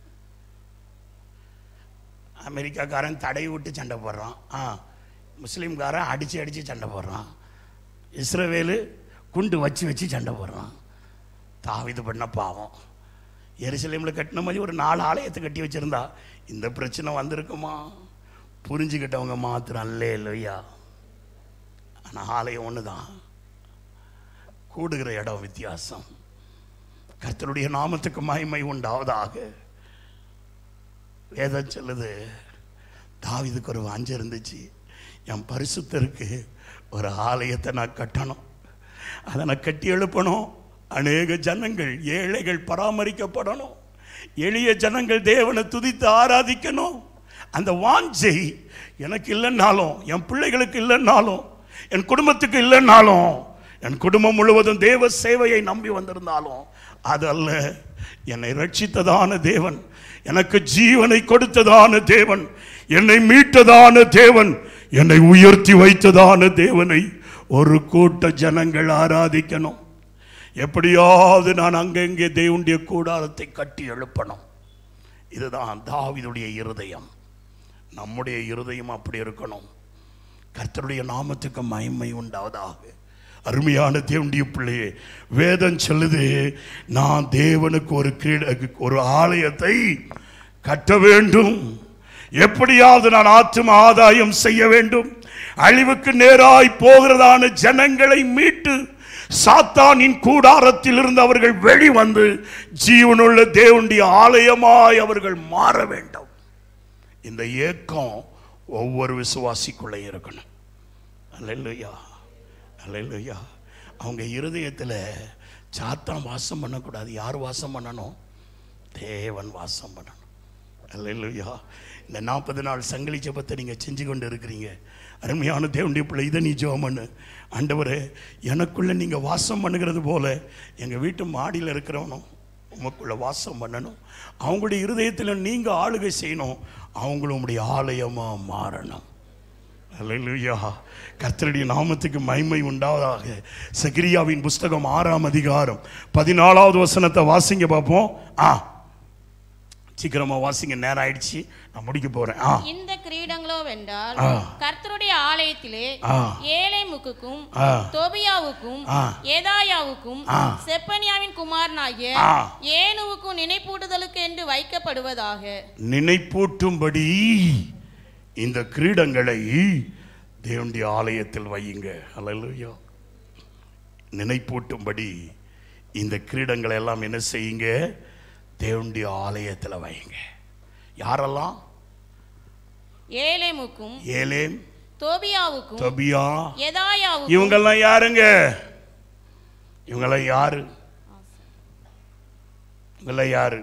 அமெரிக்காக்காரன் தடை விட்டு சண்டை போடுறான் ஆ முஸ்லீம்காரன் அடித்து அடித்து சண்டை போடுறான் இஸ்ரவேலு குண்டு வச்சு வச்சு சண்டை போடுறான் தாவிது பண்ண பாவம் எருசலேமில் கட்டின மாதிரி ஒரு நாலு ஆலயத்தை கட்டி வச்சிருந்தா இந்த பிரச்சனை வந்திருக்குமா புரிஞ்சுக்கிட்டவங்க மாத்திரம் அல்லே இல்லையா ஆனால் ஆலயம் ஒன்று தான் கூடுகிற இடம் வித்தியாசம் கர்த்தருடைய நாமத்துக்கு மகிமை உண்டாவதாக வேதம் சொல்லுது தாவிதுக்கு ஒரு வாஞ்சை இருந்துச்சு என் பரிசுத்தருக்கு ஒரு ஆலயத்தை நான் கட்டணும் அதை நான் கட்டி எழுப்பணும் அநேக ஜனங்கள் ஏழைகள் பராமரிக்கப்படணும் எளிய ஜனங்கள் தேவனை துதித்து ஆராதிக்கணும் அந்த வாஞ்சை எனக்கு இல்லைன்னாலும் என் பிள்ளைகளுக்கு இல்லைன்னாலும் என் குடும்பத்துக்கு இல்லைன்னாலும் என் குடும்பம் முழுவதும் தேவ சேவையை நம்பி வந்திருந்தாலும் அது அல்ல என்னை ரட்சித்ததான தேவன் எனக்கு ஜீவனை கொடுத்ததான தேவன் என்னை மீட்டதான தேவன் என்னை உயர்த்தி வைத்ததான தேவனை ஒரு கூட்ட ஜனங்கள் ஆராதிக்கணும் எப்படியாவது நான் அங்கங்கே தேவனுடைய கூடாரத்தை கட்டி எழுப்பணும் இதுதான் தாவிதுடைய இருதயம் நம்முடைய இருதயம் அப்படி இருக்கணும் கர்த்தருடைய நாமத்துக்கு மகிமை உண்டாவதாக அருமையான தேவனுடைய பிள்ளையே வேதம் சொல்லுது நான் தேவனுக்கு ஒரு கிரீட ஒரு ஆலயத்தை கட்ட வேண்டும் எப்படியாவது நான் ஆத்தும ஆதாயம் செய்ய வேண்டும் அழிவுக்கு நேராய் போகிறதான ஜனங்களை மீட்டு சாத்தானின் கூடாரத்தில் இருந்து அவர்கள் வெளிவந்து ஜீவனுள்ள தேவனுடைய ஆலயமாய் அவர்கள் மாற வேண்டும் இந்த ஏக்கம் ஒவ்வொரு விசுவாசிக்குள்ளே இருக்கணும் அல்லையா அல்லையா அவங்க இருதயத்தில் சாத்தான் வாசம் பண்ணக்கூடாது யார் வாசம் பண்ணணும் தேவன் வாசம் பண்ணணும் அல்லையா இந்த நாற்பது நாள் சங்கிலி ஜெபத்தை நீங்கள் செஞ்சு கொண்டு இருக்கிறீங்க அருமையான தேவனுடைய பிள்ளை இதை நீ ஜெபம் பண்ணு ஆண்டவரே எனக்குள்ளே நீங்கள் வாசம் பண்ணுகிறது போல எங்கள் வீட்டு மாடியில் இருக்கிறவனும் உமக்குள்ள வாசம் பண்ணணும் அவங்களுடைய இருதயத்தில் நீங்கள் ஆளுகை செய்யணும் அவங்களும் உங்களுடைய ஆலயமாக மாறணும் அல்லேலூயா கர்த்தருடைய நாமத்துக்கு மகிமை உண்டாவதாக சகிரியாவின் புஸ்தகம் ஆறாம் அதிகாரம் பதினாலாவது வசனத்தை வாசிங்க பார்ப்போம் ஆ சீக்கிரமா வாசிங்க நேரம் ஆயிடுச்சு நான் முடிக்க போறேன் ஆ இந்த கிரீடங்களோ வென்றால் ஆ. கர்த்தருடைய ஆலயத்திலே ஆ. ஏலேமுக்குக்கும் ஆ. தொபியாவுக்கும் ஆ. ஏதாயாவுக்கும் ஆ. செப்பனியாவின் குமாரனாகிய ஆ. ஏனுவுக்கும் நினைப்பூட்டுதலுக்கு என்று வைக்கப்படுவதாக நினைப்பூட்டும்படி இந்த கிரீடங்களை தேவனுடைய ஆலயத்தில் வையுங்க அல்லேலூயா நினைப்பூட்டும்படி இந்த கிரீடங்களை எல்லாம் என்ன செய்யுங்க தேவனுடைய ஆலயத்தில் வையுங்க யாரெல்லாம் ஏலேமுக்கும் ஏலேம் தோபியாவுக்கும் தொபியா எதாயாவுக்கும் இவங்கெல்லாம் யாருங்க இவங்கெல்லாம் யாரு இவங்கெல்லாம் யாரு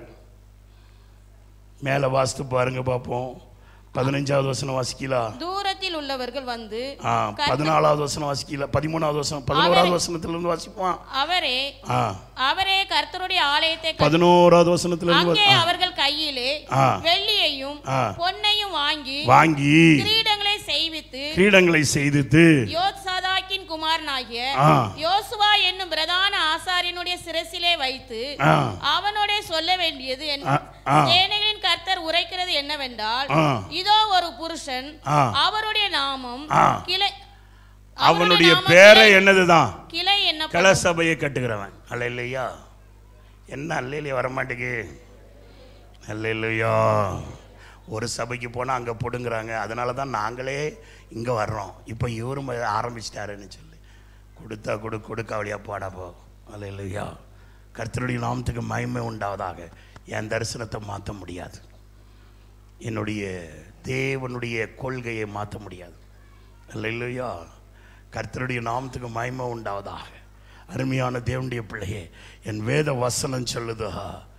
மேலே வாசித்து பாருங்க பார்ப்போம் பதினஞ்சாவது வசனம் வாசிக்கலாம் தூரத்தில் உள்ளவர்கள் வந்து ஆ கர்த்தர்- பதினாலாவது வசனம் வாசிக்கல பதிமூணாவது வசனம் பதினோராவது வசனத்துல இருந்து வாசிப்போம் அவரே ஆ அவரே கர்த்தருடைய ஆலயத்தை கட்டி- பதினோராவது வசனத்துல இருந்து அங்கே வா- ஆ. அவர்கள் கையிலே ஆ. வெள்ளியையும் ஆ. பொன்னையும் வாங்கி வாங்கி கிரீடங்களை செய்வித்து கிரீடங்களை செய்துட்டு யோத்சாதாக்கின் குமாரனாகிய ஆ. யோசுவா என்னும் பிரதான ஆசாரியனுடைய சிரசிலே வைத்து ஆ அவனோட சொல்ல வேண்டியது என்- ஆ, ஆ. சேனைகளின் கர்த்தர் உரைக்கிறது என்னவென்றால் ஆ. இதோ ஒரு புருஷன் ஆ. அவருடைய நாமம் ஆ. கிளை அவனுடைய நாமம் பேரை கிளை- என்னதுதான் கிளை என்ன கல சபையை கட்டுகிறவன் அல்ல இல்லையா என்ன அல்ல இல்லையா வரமாட்டேங்கு அல்ல இல்லையா ஒரு சபைக்கு போனால் அங்கே பிடுங்குறாங்க அதனால தான் நாங்களே இங்கே வர்றோம் இப்போ இவரும் ஆரம்பிச்சிட்டாருன்னு சொல்லி கொடுத்தா கொடு கொடுக்க வழியா போடா போ அல்ல இல்லையா கர்த்தருடைய நாமத்துக்கு மகிமை உண்டாவதாக என் தரிசனத்தை மாற்ற முடியாது என்னுடைய தேவனுடைய கொள்கையை மாற்ற முடியாது அல்ல இல்லையா கர்த்தருடைய நாமத்துக்கு மகிமை உண்டாவதாக அருமையான தேவனுடைய பிள்ளையே என் வேத வசனம் சொல்லுதா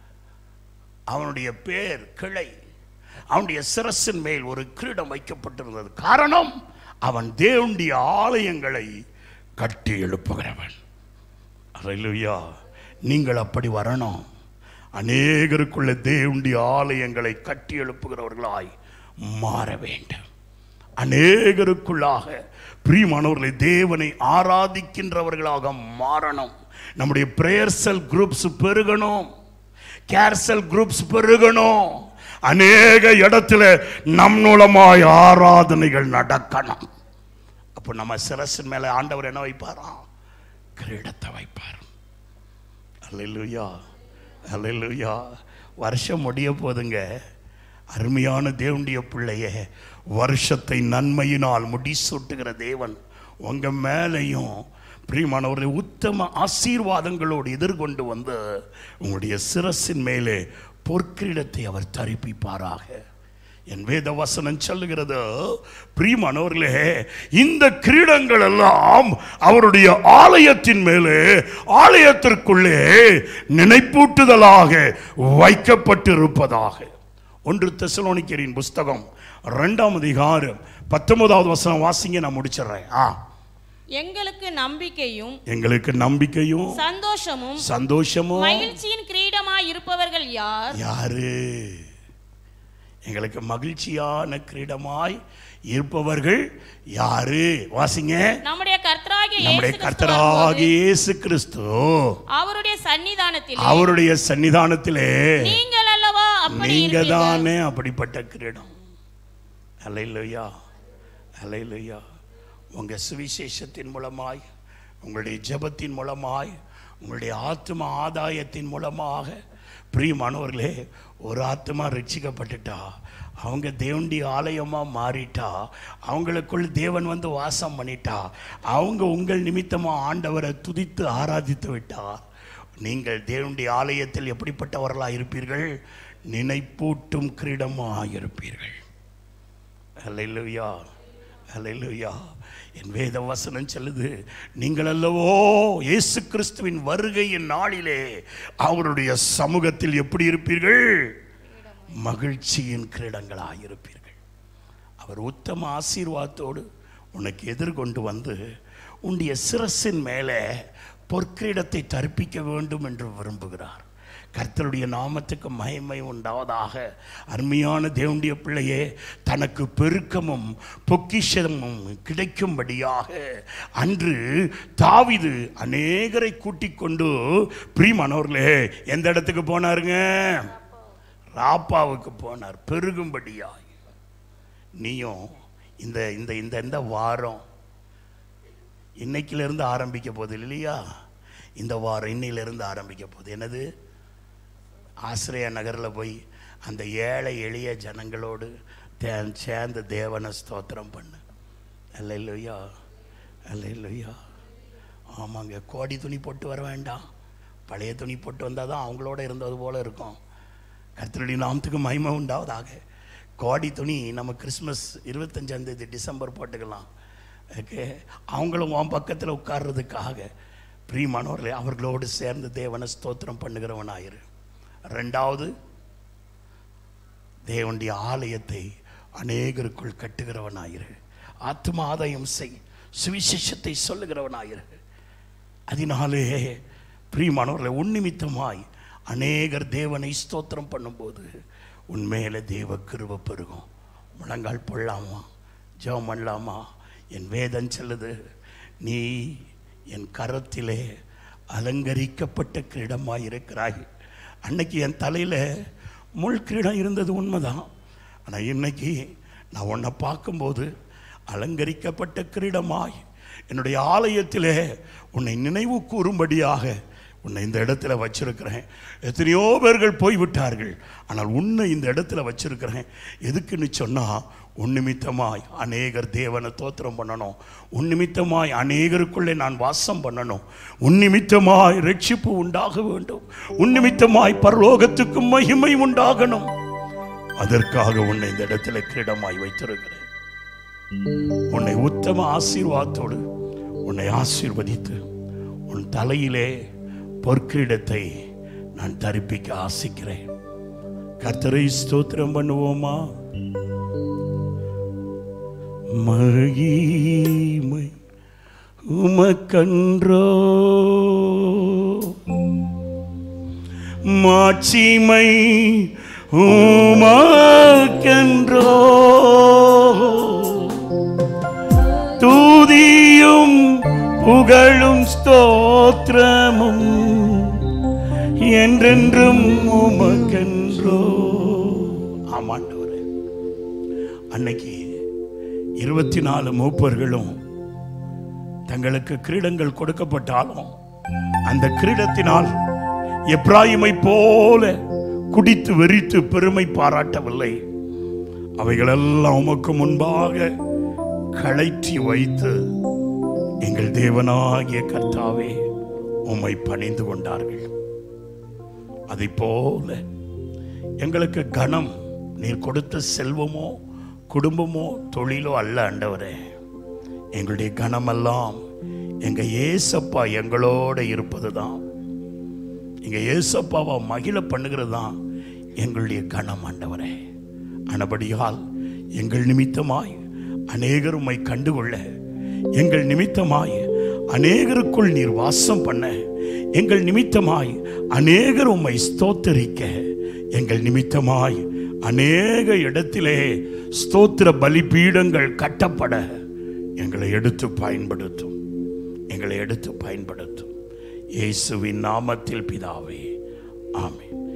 அவனுடைய பேர் கிளை அவனுடைய சிரசின் மேல் ஒரு கிரீடம் வைக்கப்பட்டிருந்தது காரணம் அவன் தேவனுடைய ஆலயங்களை கட்டி எழுப்புகிறவன் அல்லேலூயா நீங்கள் அப்படி வரணும் அநேகருக்குள்ள தேவனுடைய ஆலயங்களை கட்டி எழுப்புகிறவர்களாய் மாற வேண்டும் அநேகருக்குள்ளாக பிரியமானவர்களை தேவனை ஆராதிக்கின்றவர்களாக மாறணும் நம்முடைய பிரேயர் செல் குரூப்ஸ் பெருகணும் கேர் செல் குரூப்ஸ் பெருகணும் அநேக இடத்துல நம் மூலமாய் ஆராதனைகள் நடக்கணும் அப்போ நம்ம சிரசின் மேல ஆண்டவர் என்ன வைப்பாராம் கிரீடத்தை வைப்பார் அல்லேலூயா அல்லேலூயா வருஷம் முடிய போதுங்க அருமையான தேவனுடைய பிள்ளைய வருஷத்தை நன்மையினால் முடிசூட்டுகிற தேவன் உங்க மேலையும் பிரியமானவர்களை உத்தம ஆசீர்வாதங்களோடு எதிர்கொண்டு வந்து உங்களுடைய சிரசின் மேலே பொற்கிரீடத்தை அவர் தரிப்பிப்பாராக என் வேத வசனம் சொல்லுகிறது பிரியமானவர்களே இந்த கிரீடங்கள் எல்லாம் அவருடைய ஆலயத்தின் மேலே ஆலயத்திற்குள்ளே நினைப்பூட்டுதலாக வைக்கப்பட்டிருப்பதாக ஒன்று தெசலோனிக்கரின் புஸ்தகம் ரெண்டாம் அதிகாரம் பத்தொன்பதாவது வசனம் வாசிங்க நான் முடிச்சிடுறேன் ஆ எங்களுக்கு நம்பிக்கையும் எங்களுக்கு நம்பிக்கையும் சந்தோஷமும் சந்தோஷமும் மகிழ்ச்சியின் கிரீடமாய் இருப்பவர்கள் யார் யாரு எங்களுக்கு மகிழ்ச்சியான கிரீடமாய் இருப்பவர்கள் யாரு வாசிங்க நம்முடைய கர்த்தராகிய நம்முடைய இயேசு கிறிஸ்து கர்த்தராகிய வரும்போது இயேசு கிறிஸ்து அவருடைய சன்னிதானத்தில் அவருடைய சன்னிதானத்திலே நீங்கள் அல்லவா அப்படி நீங்க இருப்பீர்கள். தானே அப்படிப்பட்ட கிரீடம் அலையிலுயா அலையிலுயா உங்க சுவிசேஷத்தின் மூலமாய் உங்களுடைய ஜெபத்தின் மூலமாய் உங்களுடைய ஆத்ம ஆதாயத்தின் மூலமாக பிரியமானவர்களே ஒரு ஆத்மா ரட்சிக்கப்பட்டுட்டா அவங்க தேவனுடைய ஆலயமாக மாறிட்டா அவங்களுக்குள் தேவன் வந்து வாசம் பண்ணிட்டா அவங்க உங்கள் நிமித்தமாக ஆண்டவரை துதித்து ஆராதித்து விட்டார் நீங்கள் தேவனுடைய ஆலயத்தில் எப்படிப்பட்டவர்களாக இருப்பீர்கள் நினைப்பூட்டும் கிரீடமாக இருப்பீர்கள் அல்லேலூயா அல்லேலூயா என் வேத வசனம் சொல்லுது நீங்கள் அல்லவோ இயேசு கிறிஸ்துவின் வருகையின் நாளிலே அவருடைய சமூகத்தில் எப்படி இருப்பீர்கள் மகிழ்ச்சியின் கிரீடங்களாக இருப்பீர்கள் அவர் உத்தம ஆசீர்வாதத்தோடு உனக்கு எதிர்கொண்டு வந்து உன்னுடைய சிரசின் மேலே பொற்கிரீடத்தை தரிப்பிக்க வேண்டும் என்று விரும்புகிறார் கர்த்தருடைய நாமத்துக்கு மகிமை உண்டாவதாக அருமையான தேவனுடைய பிள்ளையே தனக்கு பெருக்கமும் பொக்கிஷமும் கிடைக்கும்படியாக அன்று தாவிது அநேகரை கூட்டிக் கொண்டு பிரியமானவர்களே எந்த இடத்துக்கு போனாருங்க ராப்பாவுக்கு போனார் பெருகும்படியாய் நீயும் இந்த இந்த இந்த இந்த வாரம் இன்னைக்கிலிருந்து ஆரம்பிக்க போகுது இல்லையா இந்த வாரம் இன்னையிலிருந்து ஆரம்பிக்க போகுது என்னது ஆசிரிய நகரில் போய் அந்த ஏழை எளிய ஜனங்களோடு தே- சேர்ந்து தேவனை ஸ்தோத்திரம் பண்ணு அல்லையா அல்லையா ஆமாங்க கோடி துணி போட்டு வர வேண்டாம் பழைய துணி போட்டு வந்தால் தான் அவங்களோட இருந்தது போல இருக்கும் கர்த்தருடைய நாமத்துக்கு மகிமை உண்டாவதாக கோடி துணி நம்ம கிறிஸ்மஸ் இருபத்தஞ்சாம் தேதி டிசம்பர் போட்டுக்கலாம் ஓகே அவங்களும் உன் பக்கத்தில் உட்கார்றதுக்காக பிரியமானவர்களே அவர்களோடு சேர்ந்து தேவனை ஸ்தோத்திரம் பண்ணுகிறவனாயிரு ரெண்டாவது தேவனுடைய ஆலயத்தை அநேகருக்குள் கட்டுகிறவனாயிரு ஆத்ம ஆதாயம் செய் சுவிசேஷத்தை சொல்லுகிறவனாயிரு அதனாலே பிரியமானவர்களை உன்னிமித்தமாய் அநேகர் தேவனை ஸ்தோத்திரம் பண்ணும்போது உன் மேலே தேவ கிருப பெருகும் முழங்கால் போடலாமா ஜெபம் பண்ணலாமா என் வேதம் சொல்லுது நீ என் கரத்திலே அலங்கரிக்கப்பட்ட கிரீடமாய் இருக்கிறாய் அன்னைக்கு என் தலையில் முள் கிரீடம் இருந்தது உண்மைதான் ஆனால் இன்னைக்கு நான் உன்னை பார்க்கும்போது அலங்கரிக்கப்பட்ட கிரீடமாய் என்னுடைய ஆலயத்திலே உன்னை நினைவு கூறும்படியாக உன்னை இந்த இடத்துல வச்சிருக்கிறேன் எத்தனையோ பேர்கள் போய்விட்டார்கள் ஆனால் உன்னை இந்த இடத்துல வச்சிருக்கிறேன் எதுக்குன்னு சொன்னால் உன் நிமித்தமாய் அநேகர் தேவனை தோத்திரம் பண்ணணும் உன் நிமித்தமாய் அநேகருக்குள்ளே நான் வாசம் பண்ணணும் உன் நிமித்தமாய் ரட்சிப்பு உண்டாக வேண்டும் உன் நிமித்தமாய் பரலோகத்துக்கு மகிமை உண்டாகணும் அதற்காக உன்னை இந்த இடத்துல கிரீடமாய் வைத்திருக்கிறேன் உன்னை உத்தம ஆசீர்வாதத்தோடு உன்னை ஆசீர்வதித்து உன் தலையிலே பொற்கிரீடத்தை நான் தரிப்பிக்க ஆசிக்கிறேன் கர்த்தரை ஸ்தோத்திரம் பண்ணுவோமா மகிமை உமக்கன்றோ மாட்சிமை உமக்கன்றோ தூதியும் புகழும் ஸ்தோத்திரமும் என்றென்றும் உமக்கன்றோ ஆமாண்டவரே அன்னைக்கு இருபத்தி நாலு மூப்பர்களும் தங்களுக்கு கிரீடங்கள் கொடுக்கப்பட்டாலும் அந்த கிரீடத்தினால் எப்ராயிமை போல குடித்து வெறித்து பெருமை பாராட்டவில்லை அவைகளெல்லாம் உமக்கு முன்பாக களைற்றி வைத்து எங்கள் தேவனாகிய கர்த்தாவே உம்மை பணிந்து கொண்டார்கள் அதை போல எங்களுக்கு கணம் நீர் கொடுத்த செல்வமோ குடும்பமோ தொழிலோ அல்ல ஆண்டவரே எங்களுடைய கணமெல்லாம் எங்க ஏசப்பா எங்களோட இருப்பது தான் எங்க ஏசப்பாவை மகிழ பண்ணுகிறது தான் எங்களுடைய கணம் ஆண்டவரே ஆனபடியால் எங்கள் நிமித்தமாய் அநேகர் உம்மை கண்டுகொள்ள எங்கள் நிமித்தமாய் அநேகருக்குள் நீர் வாசம் பண்ண எங்கள் நிமித்தமாய் அநேகர் உம்மை ஸ்தோத்தரிக்க எங்கள் நிமித்தமாய் அநேக இடத்திலே ஸ்தோத்திர பலிபீடங்கள் கட்டப்பட எங்களை எடுத்து பயன்படுத்தும் எங்களை எடுத்து பயன்படுத்தும் இயேசுவின் நாமத்தில் பிதாவே ஆமென்